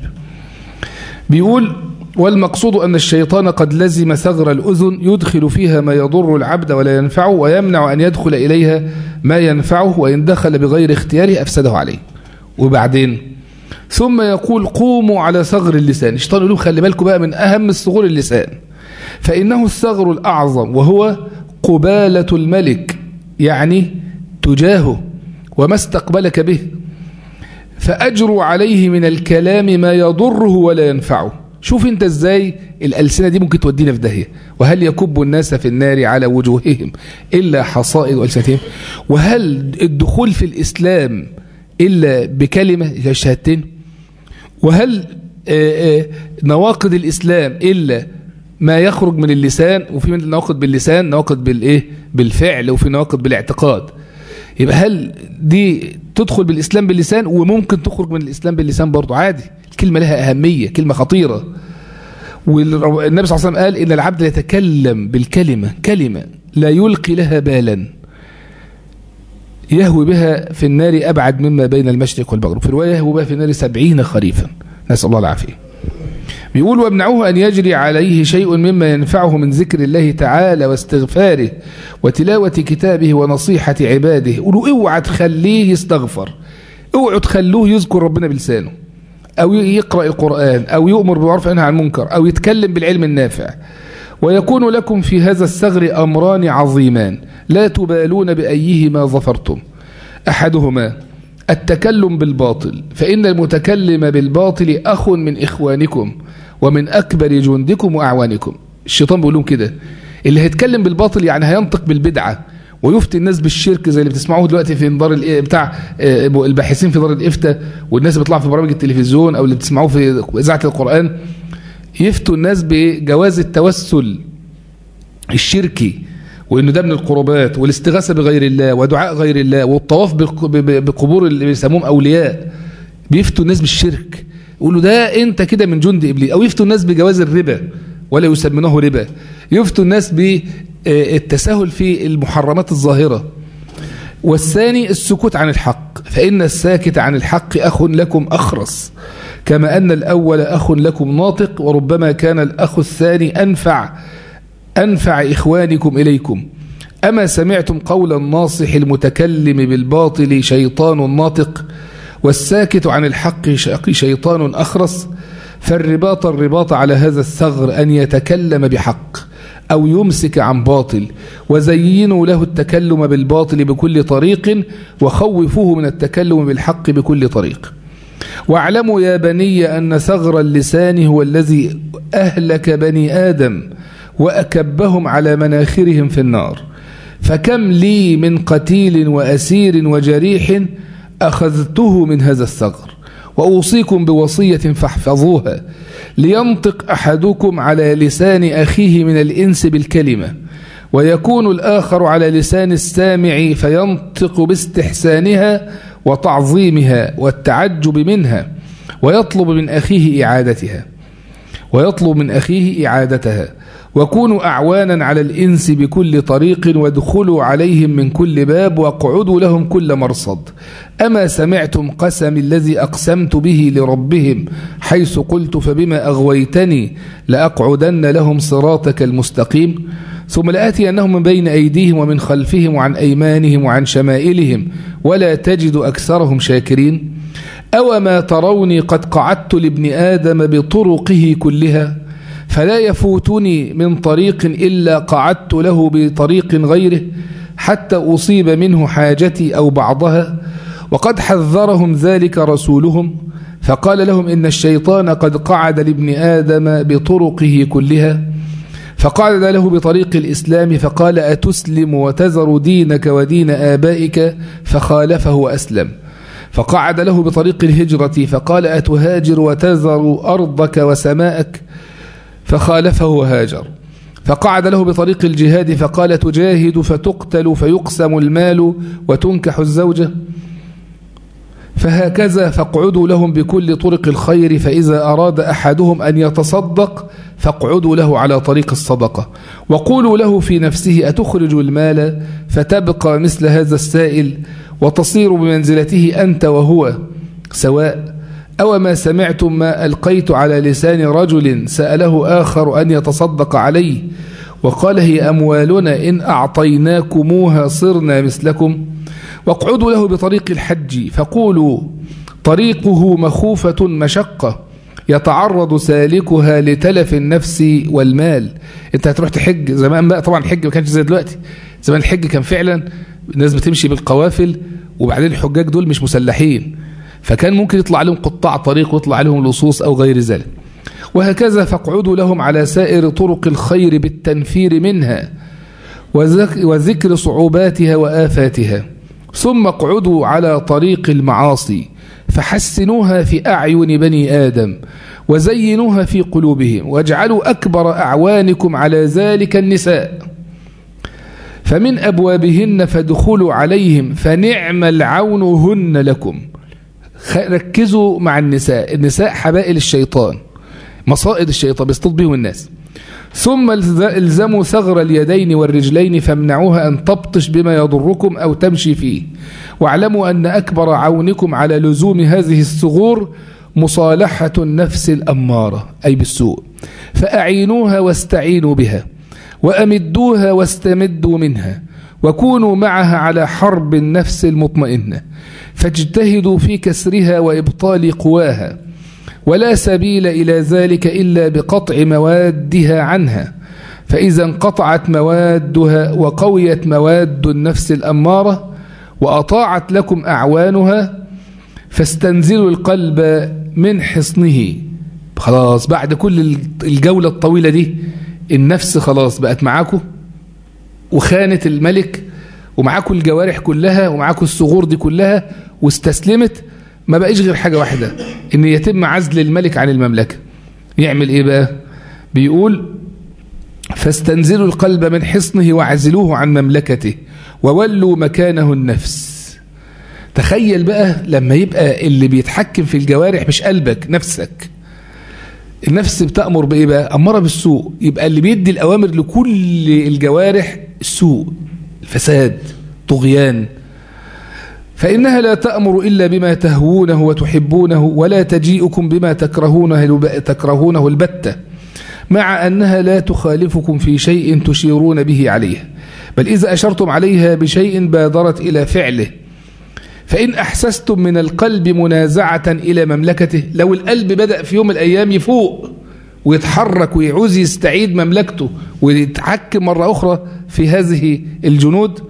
بيقول والمقصود أن الشيطان قد لزم ثغر الأذن يدخل فيها ما يضر العبد ولا ينفعه ويمنع أن يدخل إليها ما ينفعه وإن دخل بغير اختياره أفسده عليه وبعدين ثم يقول قوموا على ثغر اللسان الشيطان يقول خلي بالكم بقى من أهم الثغور اللسان فإنه الثغر الأعظم وهو قبالة الملك يعني تجاهه وما استقبلك به فأجروا عليه من الكلام ما يضره ولا ينفعه شوف انت ازاي الألسنة دي ممكن تودينا في داهية وهل يكب الناس في النار على وجوههم إلا حصائد ألسنتهم وهل الدخول في الإسلام إلا بكلمة شهادتين وهل آآ آآ نواقض الإسلام إلا ما يخرج من اللسان وفي من نواقض باللسان نواقض بالإيه بالفعل وفي نواقض بالاعتقاد يبقى هل دي تدخل بالإسلام باللسان وممكن تخرج من الإسلام باللسان برضه عادي الكلمة لها أهمية كلمة خطيرة والنبي صلى الله عليه وسلم قال إن العبد يتكلم بالكلمة كلمة لا يلقي لها بالا يهوي بها في النار أبعد مما بين المشرق والمغرب في رواية يهوي بها في النار سبعين خريفا نسأل الله العافية بيقول وامنعوه أن يجري عليه شيء مما ينفعه من ذكر الله تعالى واستغفاره وتلاوة كتابه ونصيحة عباده قولوا اوعى تخليه يستغفر اوعوا تخلوه يذكر ربنا بلسانه أو يقرأ القرآن أو يؤمر بالمعروف وينهى عن المنكر أو يتكلم بالعلم النافع ويكون لكم في هذا الثغر أمران عظيمان لا تبالون بأيهما ظفرتم أحدهما التكلم بالباطل فإن المتكلم بالباطل أخ من إخوانكم ومن أكبر جندكم وأعوانكم الشيطان بيقول لهم كده اللي هيتكلم بالباطل يعني هينطق بالبدعة ويفتي الناس بالشرك زي اللي بتسمعوه دلوقتي في دار بتاع الباحثين في دار الافتاء والناس بيطلع في برامج التلفزيون او اللي بتسمعوه في اذاعه القران يفتوا الناس بجواز التوسل الشركي وإنه ده من القربات والاستغاثة بغير الله ودعاء غير الله والطواف بقبور اللي بيسموهم أولياء بيفتوا الناس بالشرك يقولوا ده أنت كده من جند إبليس أو يفتوا الناس بجواز الربا ولا يسمونه ربا يفتوا الناس بالتساهل في المحرمات الظاهرة والثاني السكوت عن الحق فإن الساكت عن الحق أخ لكم أخرس كما أن الأول أخ لكم ناطق وربما كان الأخ الثاني أنفع أنفع إخوانكم إليكم أما سمعتم قول الناصح المتكلم بالباطل شيطان ناطق والساكت عن الحق شيطان أخرس فالرباط الرباط على هذا الثغر أن يتكلم بحق أو يمسك عن باطل وزينوا له التكلم بالباطل بكل طريق وخوفوه من التكلم بالحق بكل طريق واعلموا يا بني أن ثغر اللسان هو الذي أهلك بني آدم وأكبهم على مناخرهم في النار فكم لي من قتيل وأسير وجريح أخذته من هذا الثغر وأوصيكم بوصية فاحفظوها لينطق أحدكم على لسان أخيه من الإنس بالكلمة ويكون الآخر على لسان السامع فينطق باستحسانها وتعظيمها والتعجب منها ويطلب من أخيه إعادتها ويطلب من أخيه إعادتها وكونوا أعوانا على الإنس بكل طريق وادخلوا عليهم من كل باب واقعدوا لهم كل مرصد أما سمعتم قسم الذي أقسمت به لربهم حيث قلت فبما أغويتني لأقعدن لهم صراطك المستقيم ثم لآتي أنهم من بين أيديهم ومن خلفهم وعن أيمانهم وعن شمائلهم ولا تجد أكثرهم شاكرين أو ما تروني قد قعدت لابن آدم بطرقه كلها فلا يفوتني من طريق إلا قعدت له بطريق غيره حتى أصيب منه حاجتي أو بعضها وقد حذرهم ذلك رسولهم فقال لهم إن الشيطان قد قعد لابن آدم بطرقه كلها فقعد له بطريق الإسلام فقال أتسلم وتذر دينك ودين آبائك فخالفه وأسلم فقعد له بطريق الهجرة فقال أتهاجر وتذر أرضك وسماءك فخالفه وهاجر فقعد له بطريق الجهاد فقال تجاهد فتقتل فيقسم المال وتنكح الزوجة فهكذا فاقعدوا لهم بكل طرق الخير فإذا أراد أحدهم أن يتصدق فاقعدوا له على طريق الصدقة وقولوا له في نفسه أتخرج المال فتبقى مثل هذا السائل وتصير بمنزلته أنت وهو سواء أو ما سمعتم ما ألقيت على لسان رجل سأله آخر أن يتصدق عليه وقال هي أموالنا إن أعطيناكموها صرنا مثلكم واقعدوا له بطريق الحج فقولوا طريقه مخوفة مشقة يتعرض سالكها لتلف النفس والمال انت هتروح تحج زمان بقى طبعا الحج ما كانش زي دلوقتي زمان الحج كان فعلا الناس بتمشي بالقوافل وبعدين الحجاج دول مش مسلحين فكان ممكن يطلع عليهم قطاع طريق ويطلع عليهم لصوص أو غير ذلك وهكذا فاقعدوا لهم على سائر طرق الخير بالتنفير منها وذكر صعوباتها وآفاتها ثم اقعدوا على طريق المعاصي فحسنوها في أعين بني آدم وزينوها في قلوبهم واجعلوا أكبر أعوانكم على ذلك النساء فمن أبوابهن فادخلوا عليهم فنعم العون هن لكم ركزوا مع النساء النساء حبائل الشيطان مصائد الشيطان بيصطاد بهم الناس ثم الزموا ثغر اليدين والرجلين فامنعوها أن تبطش بما يضركم أو تمشي فيه واعلموا أن أكبر عونكم على لزوم هذه الثغور مصالحة النفس الأمارة أي بالسوء فأعينوها واستعينوا بها وأمدوها واستمدوا منها وكونوا معها على حرب النفس المطمئنة فاجتهدوا في كسرها وإبطال قواها ولا سبيل إلى ذلك إلا بقطع موادها عنها فإذا انقطعت موادها وقويت مواد النفس الأمارة وأطاعت لكم أعوانها فاستنزلوا القلب من حصنه خلاص بعد كل الجولة الطويلة دي النفس خلاص بقت معاكم وخانت الملك ومعاكم الجوارح كلها ومعاكم الصغور دي كلها واستسلمت ما بقيش غير حاجة واحدة ان يتم عزل الملك عن المملكة يعمل ايه بقى بيقول فاستنزلوا القلب من حصنه وعزلوه عن مملكته وولوا مكانه النفس تخيل بقى لما يبقى اللي بيتحكم في الجوارح مش قلبك نفسك النفس بتأمر بإيه بقى أمارة بالسوء يبقى اللي بيدي الأوامر لكل الجوارح السوء الفساد طغيان فإنها لا تأمر إلا بما تهوونه وتحبونه ولا تجيئكم بما تكرهونه, تكرهونه البتة مع أنها لا تخالفكم في شيء تشيرون به عليه بل إذا أشرتم عليها بشيء بادرت إلى فعله فإن أحسستم من القلب منازعة إلى مملكته لو القلب بدأ في يوم من الأيام يفوق ويتحرك ويعوز يستعيد مملكته ويتحكم مرة أخرى في هذه الجنود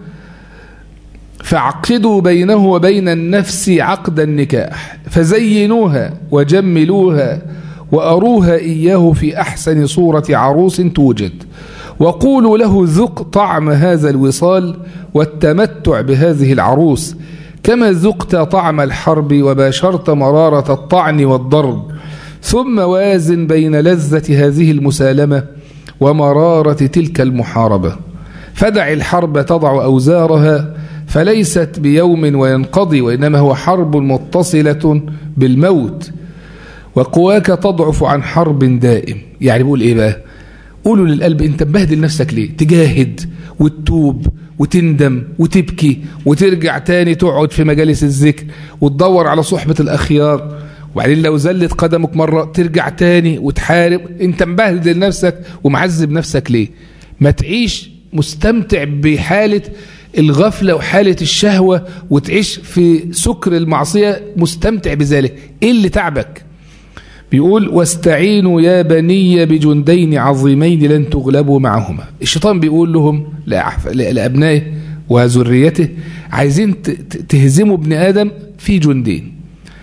فعقدوا بينه وبين النفس عقد النكاح فزينوها وجملوها وأروها إياه في أحسن صورة عروس توجد وقولوا له ذق طعم هذا الوصال والتمتع بهذه العروس كما ذقت طعم الحرب وباشرت مرارة الطعن والضرب ثم وازن بين لذة هذه المسالمة ومرارة تلك المحاربة فدع الحرب تضع أوزارها فليست بيوم وينقضي وإنما هو حرب متصلة بالموت وقواك تضعف عن حرب دائم يعني بقول إيه بقى قولوا للقلب انت مبهدل نفسك ليه تجاهد وتتوب وتندم وتبكي وترجع تاني تقعد في مجالس الذكر وتدور على صحبة الأخيار وبعدين لو زلت قدمك مرة ترجع تاني وتحارب انت مبهدل نفسك ومعذب نفسك ليه ما تعيش مستمتع بحالة الغفلة وحالة الشهوة وتعيش في سكر المعصية مستمتع بذلك ايه اللي تعبك بيقول واستعينوا يا بني بجندين عظيمين لن تغلبوا معهما الشيطان بيقول لهم لأبنائه وذريته عايزين تهزموا ابن آدم في جندين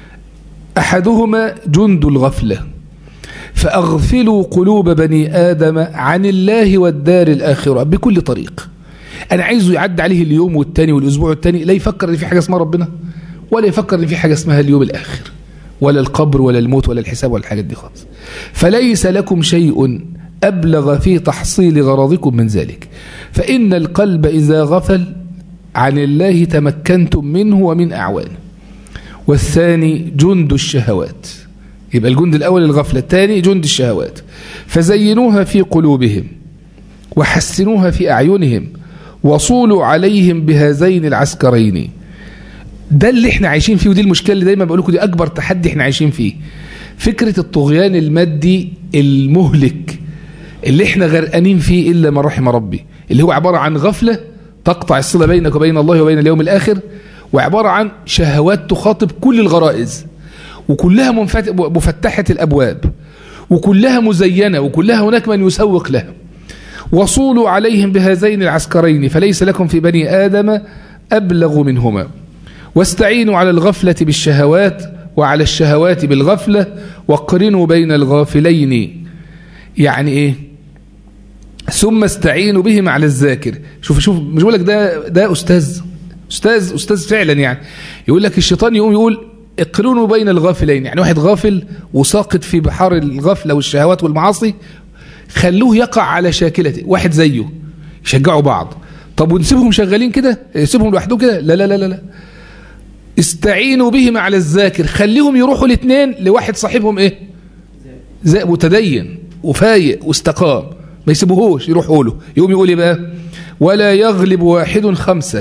أحدهما جند الغفلة فأغفلوا قلوب بني آدم عن الله والدار الآخرة بكل طريق أنا عايزه يعد عليه اليوم والتاني والأسبوع التاني لا يفكر إن في حاجة اسمها ربنا ولا يفكر إن في حاجة اسمها اليوم الآخر ولا القبر ولا الموت ولا الحساب ولا الحاجات دي خالص فليس لكم شيء أبلغ في تحصيل غرضكم من ذلك فإن القلب إذا غفل عن الله تمكنتم منه ومن أعوانه والثاني جند الشهوات يبقى الجند الأول الغفلة الثاني جند الشهوات فزينوها في قلوبهم وحسنوها في أعينهم وصولوا عليهم بهذين العسكرين ده اللي احنا عايشين فيه ودي المشكلة اللي دايما بقول لكم دي أكبر تحدي احنا عايشين فيه فكرة الطغيان المادي المهلك اللي احنا غرقانين فيه إلا من رحم ربي اللي هو عبارة عن غفلة تقطع الصلة بينك وبين الله وبين اليوم الآخر وعبارة عن شهوات تخاطب كل الغرائز وكلها مفتحة الأبواب وكلها مزينة وكلها هناك من يسوق لها وصولوا عليهم بهذين العسكرين فليس لكم في بني آدم أبلغ منهما واستعينوا على الغفلة بالشهوات وعلى الشهوات بالغفلة وقرنوا بين الغافلين يعني ايه ثم استعينوا بهم على الذاكر شوف شوف مش بقول لك ده ده استاذ استاذ استاذ فعلا يعني يقول لك الشيطان يقوم يقول اقرنوا بين الغافلين يعني واحد غافل وساقط في بحار الغفله والشهوات والمعاصي خلوه يقع على شاكلته واحد زيه يشجعوا بعض طب ونسيبهم شغالين كده يسيبهم لوحدهم كده لا لا لا لا استعينوا بهم على الذاكر خليهم يروحوا الاثنين لواحد صاحبهم ايه زي متدين وفايق واستقام ما يسيبوهوش يروحوا له يقوم يقول ايه بقى ولا يغلب واحد خمسة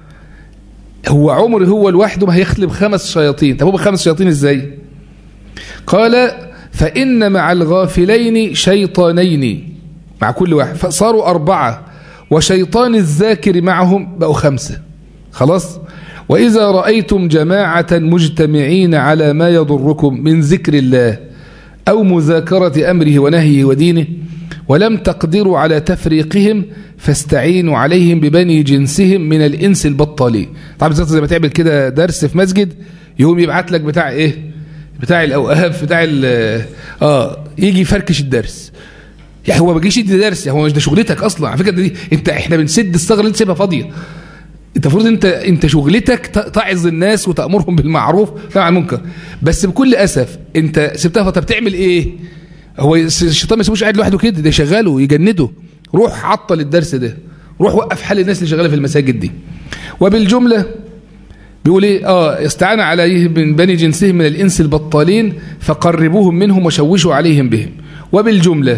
هو عمر هو لوحده ما هيخلب خمس شياطين طب هو خمس شياطين ازاي قال فإن مع الغافلين شيطانين مع كل واحد فصاروا أربعة وشيطان الذاكر معهم بقوا خمسة خلاص وإذا رأيتم جماعة مجتمعين على ما يضركم من ذكر الله أو مذاكرة أمره ونهيه ودينه ولم تقدروا على تفريقهم فاستعينوا عليهم ببني جنسهم من الإنس البطالين طبعا زي ما تعمل كده درس في مسجد يقوم يبعت لك بتاع إيه بتاع الأوقاف بتاع آه يجي يفركش الدرس يعني هو ما بيجيش يدي درس يعني هو مش ده شغلتك اصلا على فكره دي انت احنا بنسد الثغره اللي انت سيبها فاضيه انت المفروض انت انت شغلتك تعظ الناس وتامرهم بالمعروف وتنهى عن المنكر بس بكل اسف انت سبتها طب بتعمل ايه هو الشيطان ما يسيبوش قاعد لوحده كده ده شغاله يجنده روح عطل الدرس ده روح وقف حال الناس اللي شغاله في المساجد دي وبالجمله بيقول ايه اه استعان عليه من بني جنسهم من الانس البطالين فقربوهم منهم وشوشوا عليهم بهم وبالجمله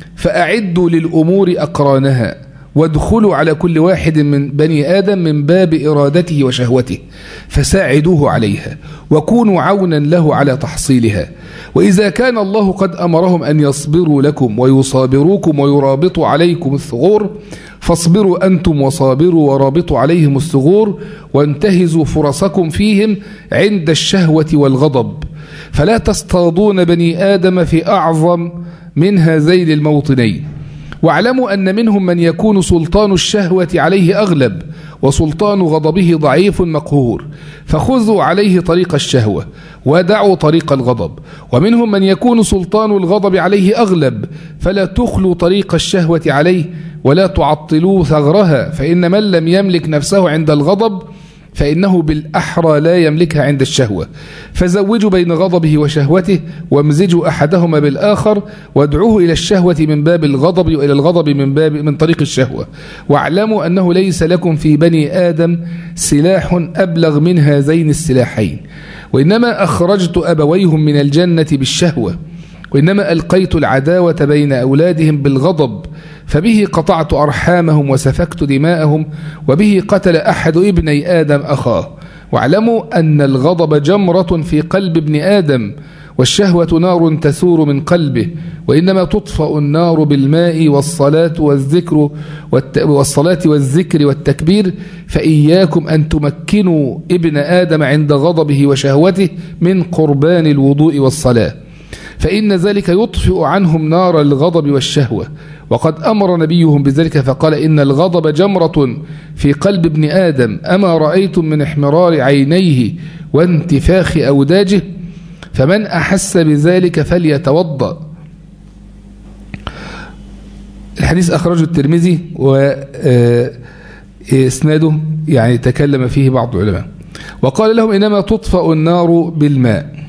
فاعدوا للامور اقرانها وادخلوا على كل واحد من بني آدم من باب إرادته وشهوته فساعدوه عليها وكونوا عونا له على تحصيلها وإذا كان الله قد أمرهم أن يصبروا لكم ويصابروكم ويرابطوا عليكم الثغور فاصبروا أنتم وصابروا ورابطوا عليهم الثغور وانتهزوا فرصكم فيهم عند الشهوة والغضب فلا تصطادون بني آدم في أعظم من هذين الموطنين واعلموا أن منهم من يكون سلطان الشهوة عليه أغلب وسلطان غضبه ضعيف مقهور فخذوا عليه طريق الشهوة ودعوا طريق الغضب ومنهم من يكون سلطان الغضب عليه أغلب فلا تخلوا طريق الشهوة عليه ولا تعطلوا ثغرها فإن من لم يملك نفسه عند الغضب فإنه بالأحرى لا يملكها عند الشهوة فزوجوا بين غضبه وشهوته وامزجوا أحدهما بالآخر وادعوه إلى الشهوة من باب الغضب وإلى الغضب من باب من طريق الشهوة واعلموا أنه ليس لكم في بني آدم سلاح أبلغ من هذين السلاحين وإنما أخرجت أبويهم من الجنة بالشهوة وإنما ألقيت العداوة بين أولادهم بالغضب فبه قطعت أرحامهم وسفكت دماءهم وبه قتل أحد ابني آدم أخاه واعلموا أن الغضب جمرة في قلب ابن آدم والشهوة نار تثور من قلبه وإنما تطفأ النار بالماء والصلاة والذكر والصلاة والذكر والتكبير فإياكم أن تمكنوا ابن آدم عند غضبه وشهوته من قربان الوضوء والصلاة فإن ذلك يطفئ عنهم نار الغضب والشهوة وقد أمر نبيهم بذلك فقال إن الغضب جمرة في قلب ابن آدم أما رأيتم من احمرار عينيه وانتفاخ أوداجه فمن أحس بذلك فليتوضأ الحديث أخرجه الترمذي وإسناده يعني تكلم فيه بعض العلماء وقال لهم إنما تطفأ النار بالماء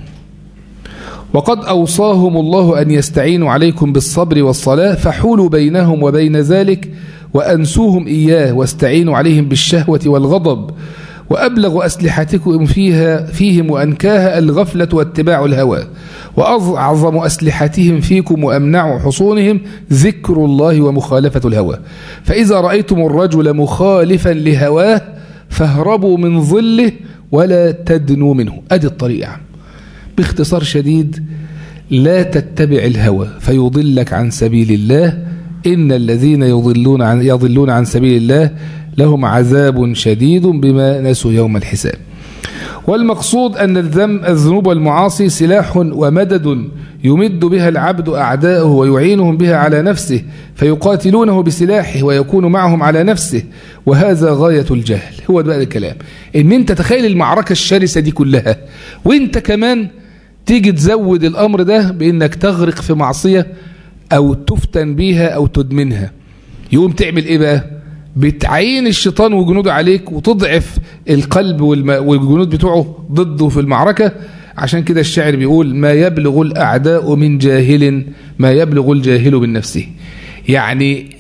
وقد أوصاهم الله أن يستعينوا عليكم بالصبر والصلاة فحولوا بينهم وبين ذلك وأنسوهم إياه واستعينوا عليهم بالشهوة والغضب وأبلغ أسلحتكم فيها فيهم وأنكاها الغفلة واتباع الهوى وأعظم أسلحتهم فيكم وأمنع حصونهم ذكر الله ومخالفة الهوى فإذا رأيتم الرجل مخالفا لهواه فاهربوا من ظله ولا تدنوا منه أدي الطريقة باختصار شديد لا تتبع الهوى فيضلك عن سبيل الله إن الذين يضلون عن, يضلون عن سبيل الله لهم عذاب شديد بما نسوا يوم الحساب والمقصود أن الذنب الذنوب والمعاصي سلاح ومدد يمد بها العبد أعداءه ويعينهم بها على نفسه فيقاتلونه بسلاحه ويكون معهم على نفسه وهذا غاية الجهل هو بقى الكلام إن أنت تخيل المعركة الشرسة دي كلها وإنت كمان تيجي تزود الأمر ده بإنك تغرق في معصية أو تفتن بيها أو تدمنها يقوم تعمل إيه بقى بتعين الشيطان وجنوده عليك وتضعف القلب والجنود بتوعه ضده في المعركة عشان كده الشاعر بيقول ما يبلغ الأعداء من جاهل ما يبلغ الجاهل من نفسه يعني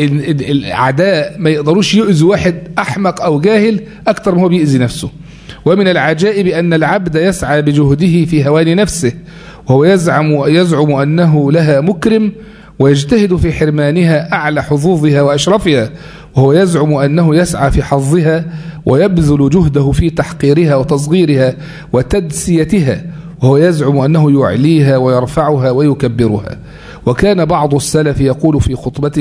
الأعداء ما يقدروش يؤذوا واحد أحمق أو جاهل أكتر ما هو بيأذي نفسه ومن العجائب أن العبد يسعى بجهده في هوان نفسه وهو يزعم, يزعم أنه لها مكرم ويجتهد في حرمانها أعلى حظوظها وأشرفها وهو يزعم أنه يسعى في حظها ويبذل جهده في تحقيرها وتصغيرها وتدسيتها وهو يزعم أنه يعليها ويرفعها ويكبرها وكان بعض السلف يقول في خطبته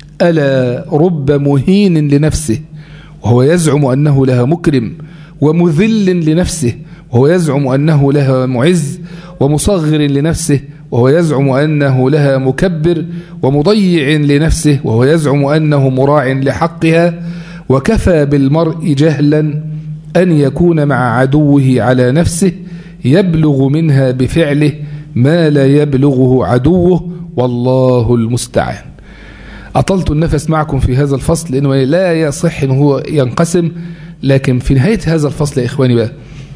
ألا رب مهين لنفسه وهو يزعم أنه لها مكرم ومذل لنفسه وهو يزعم أنه لها معز ومصغر لنفسه وهو يزعم أنه لها مكبر ومضيع لنفسه وهو يزعم أنه مراع لحقها وكفى بالمرء جهلا أن يكون مع عدوه على نفسه يبلغ منها بفعله ما لا يبلغه عدوه والله المستعان أطلت النفس معكم في هذا الفصل لأنه لا يصح أنه هو ينقسم لكن في نهاية هذا الفصل يا إخواني بقى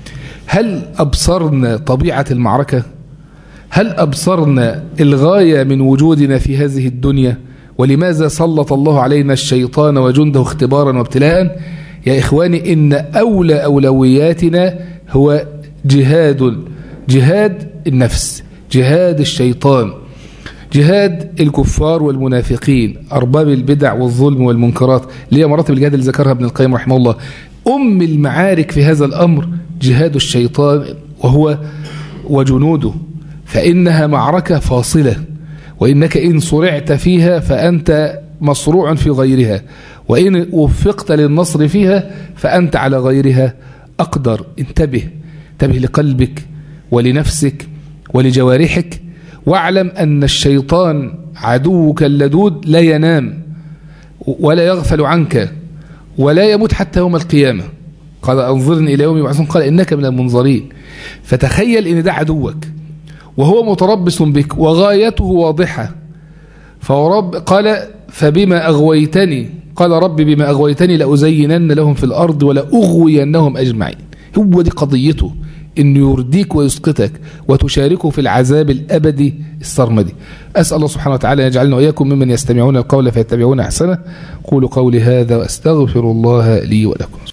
هل أبصرنا طبيعة المعركة هل أبصرنا الغاية من وجودنا في هذه الدنيا ولماذا سلط الله علينا الشيطان وجنده اختبارا وابتلاء يا إخواني إن أولى أولوياتنا هو جهاد جهاد النفس جهاد الشيطان جهاد الكفار والمنافقين أرباب البدع والظلم والمنكرات اللي هي مراتب الجهاد اللي ذكرها ابن القيم رحمه الله أم المعارك في هذا الأمر جهاد الشيطان وهو وجنوده فإنها معركة فاصلة وإنك إن صرعت فيها فأنت مصروع في غيرها وإن وفقت للنصر فيها فأنت على غيرها أقدر انتبه انتبه لقلبك ولنفسك ولجوارحك واعلم أن الشيطان عدوك اللدود لا ينام ولا يغفل عنك ولا يموت حتى يوم القيامة قال أنظرني إلى يوم يبعثون قال إنك من المنظرين فتخيل إن ده عدوك وهو متربص بك وغايته واضحة فرب قال فبما أغويتني قال رب بما أغويتني لأزينن لهم في الأرض ولأغوينهم أجمعين هو دي قضيته انه يرديك ويسقطك وتشاركه في العذاب الابدي السرمدي اسال الله سبحانه وتعالى ان يجعلنا واياكم ممن يستمعون القول فيتبعون احسنه قولوا قولي هذا واستغفر الله لي ولكم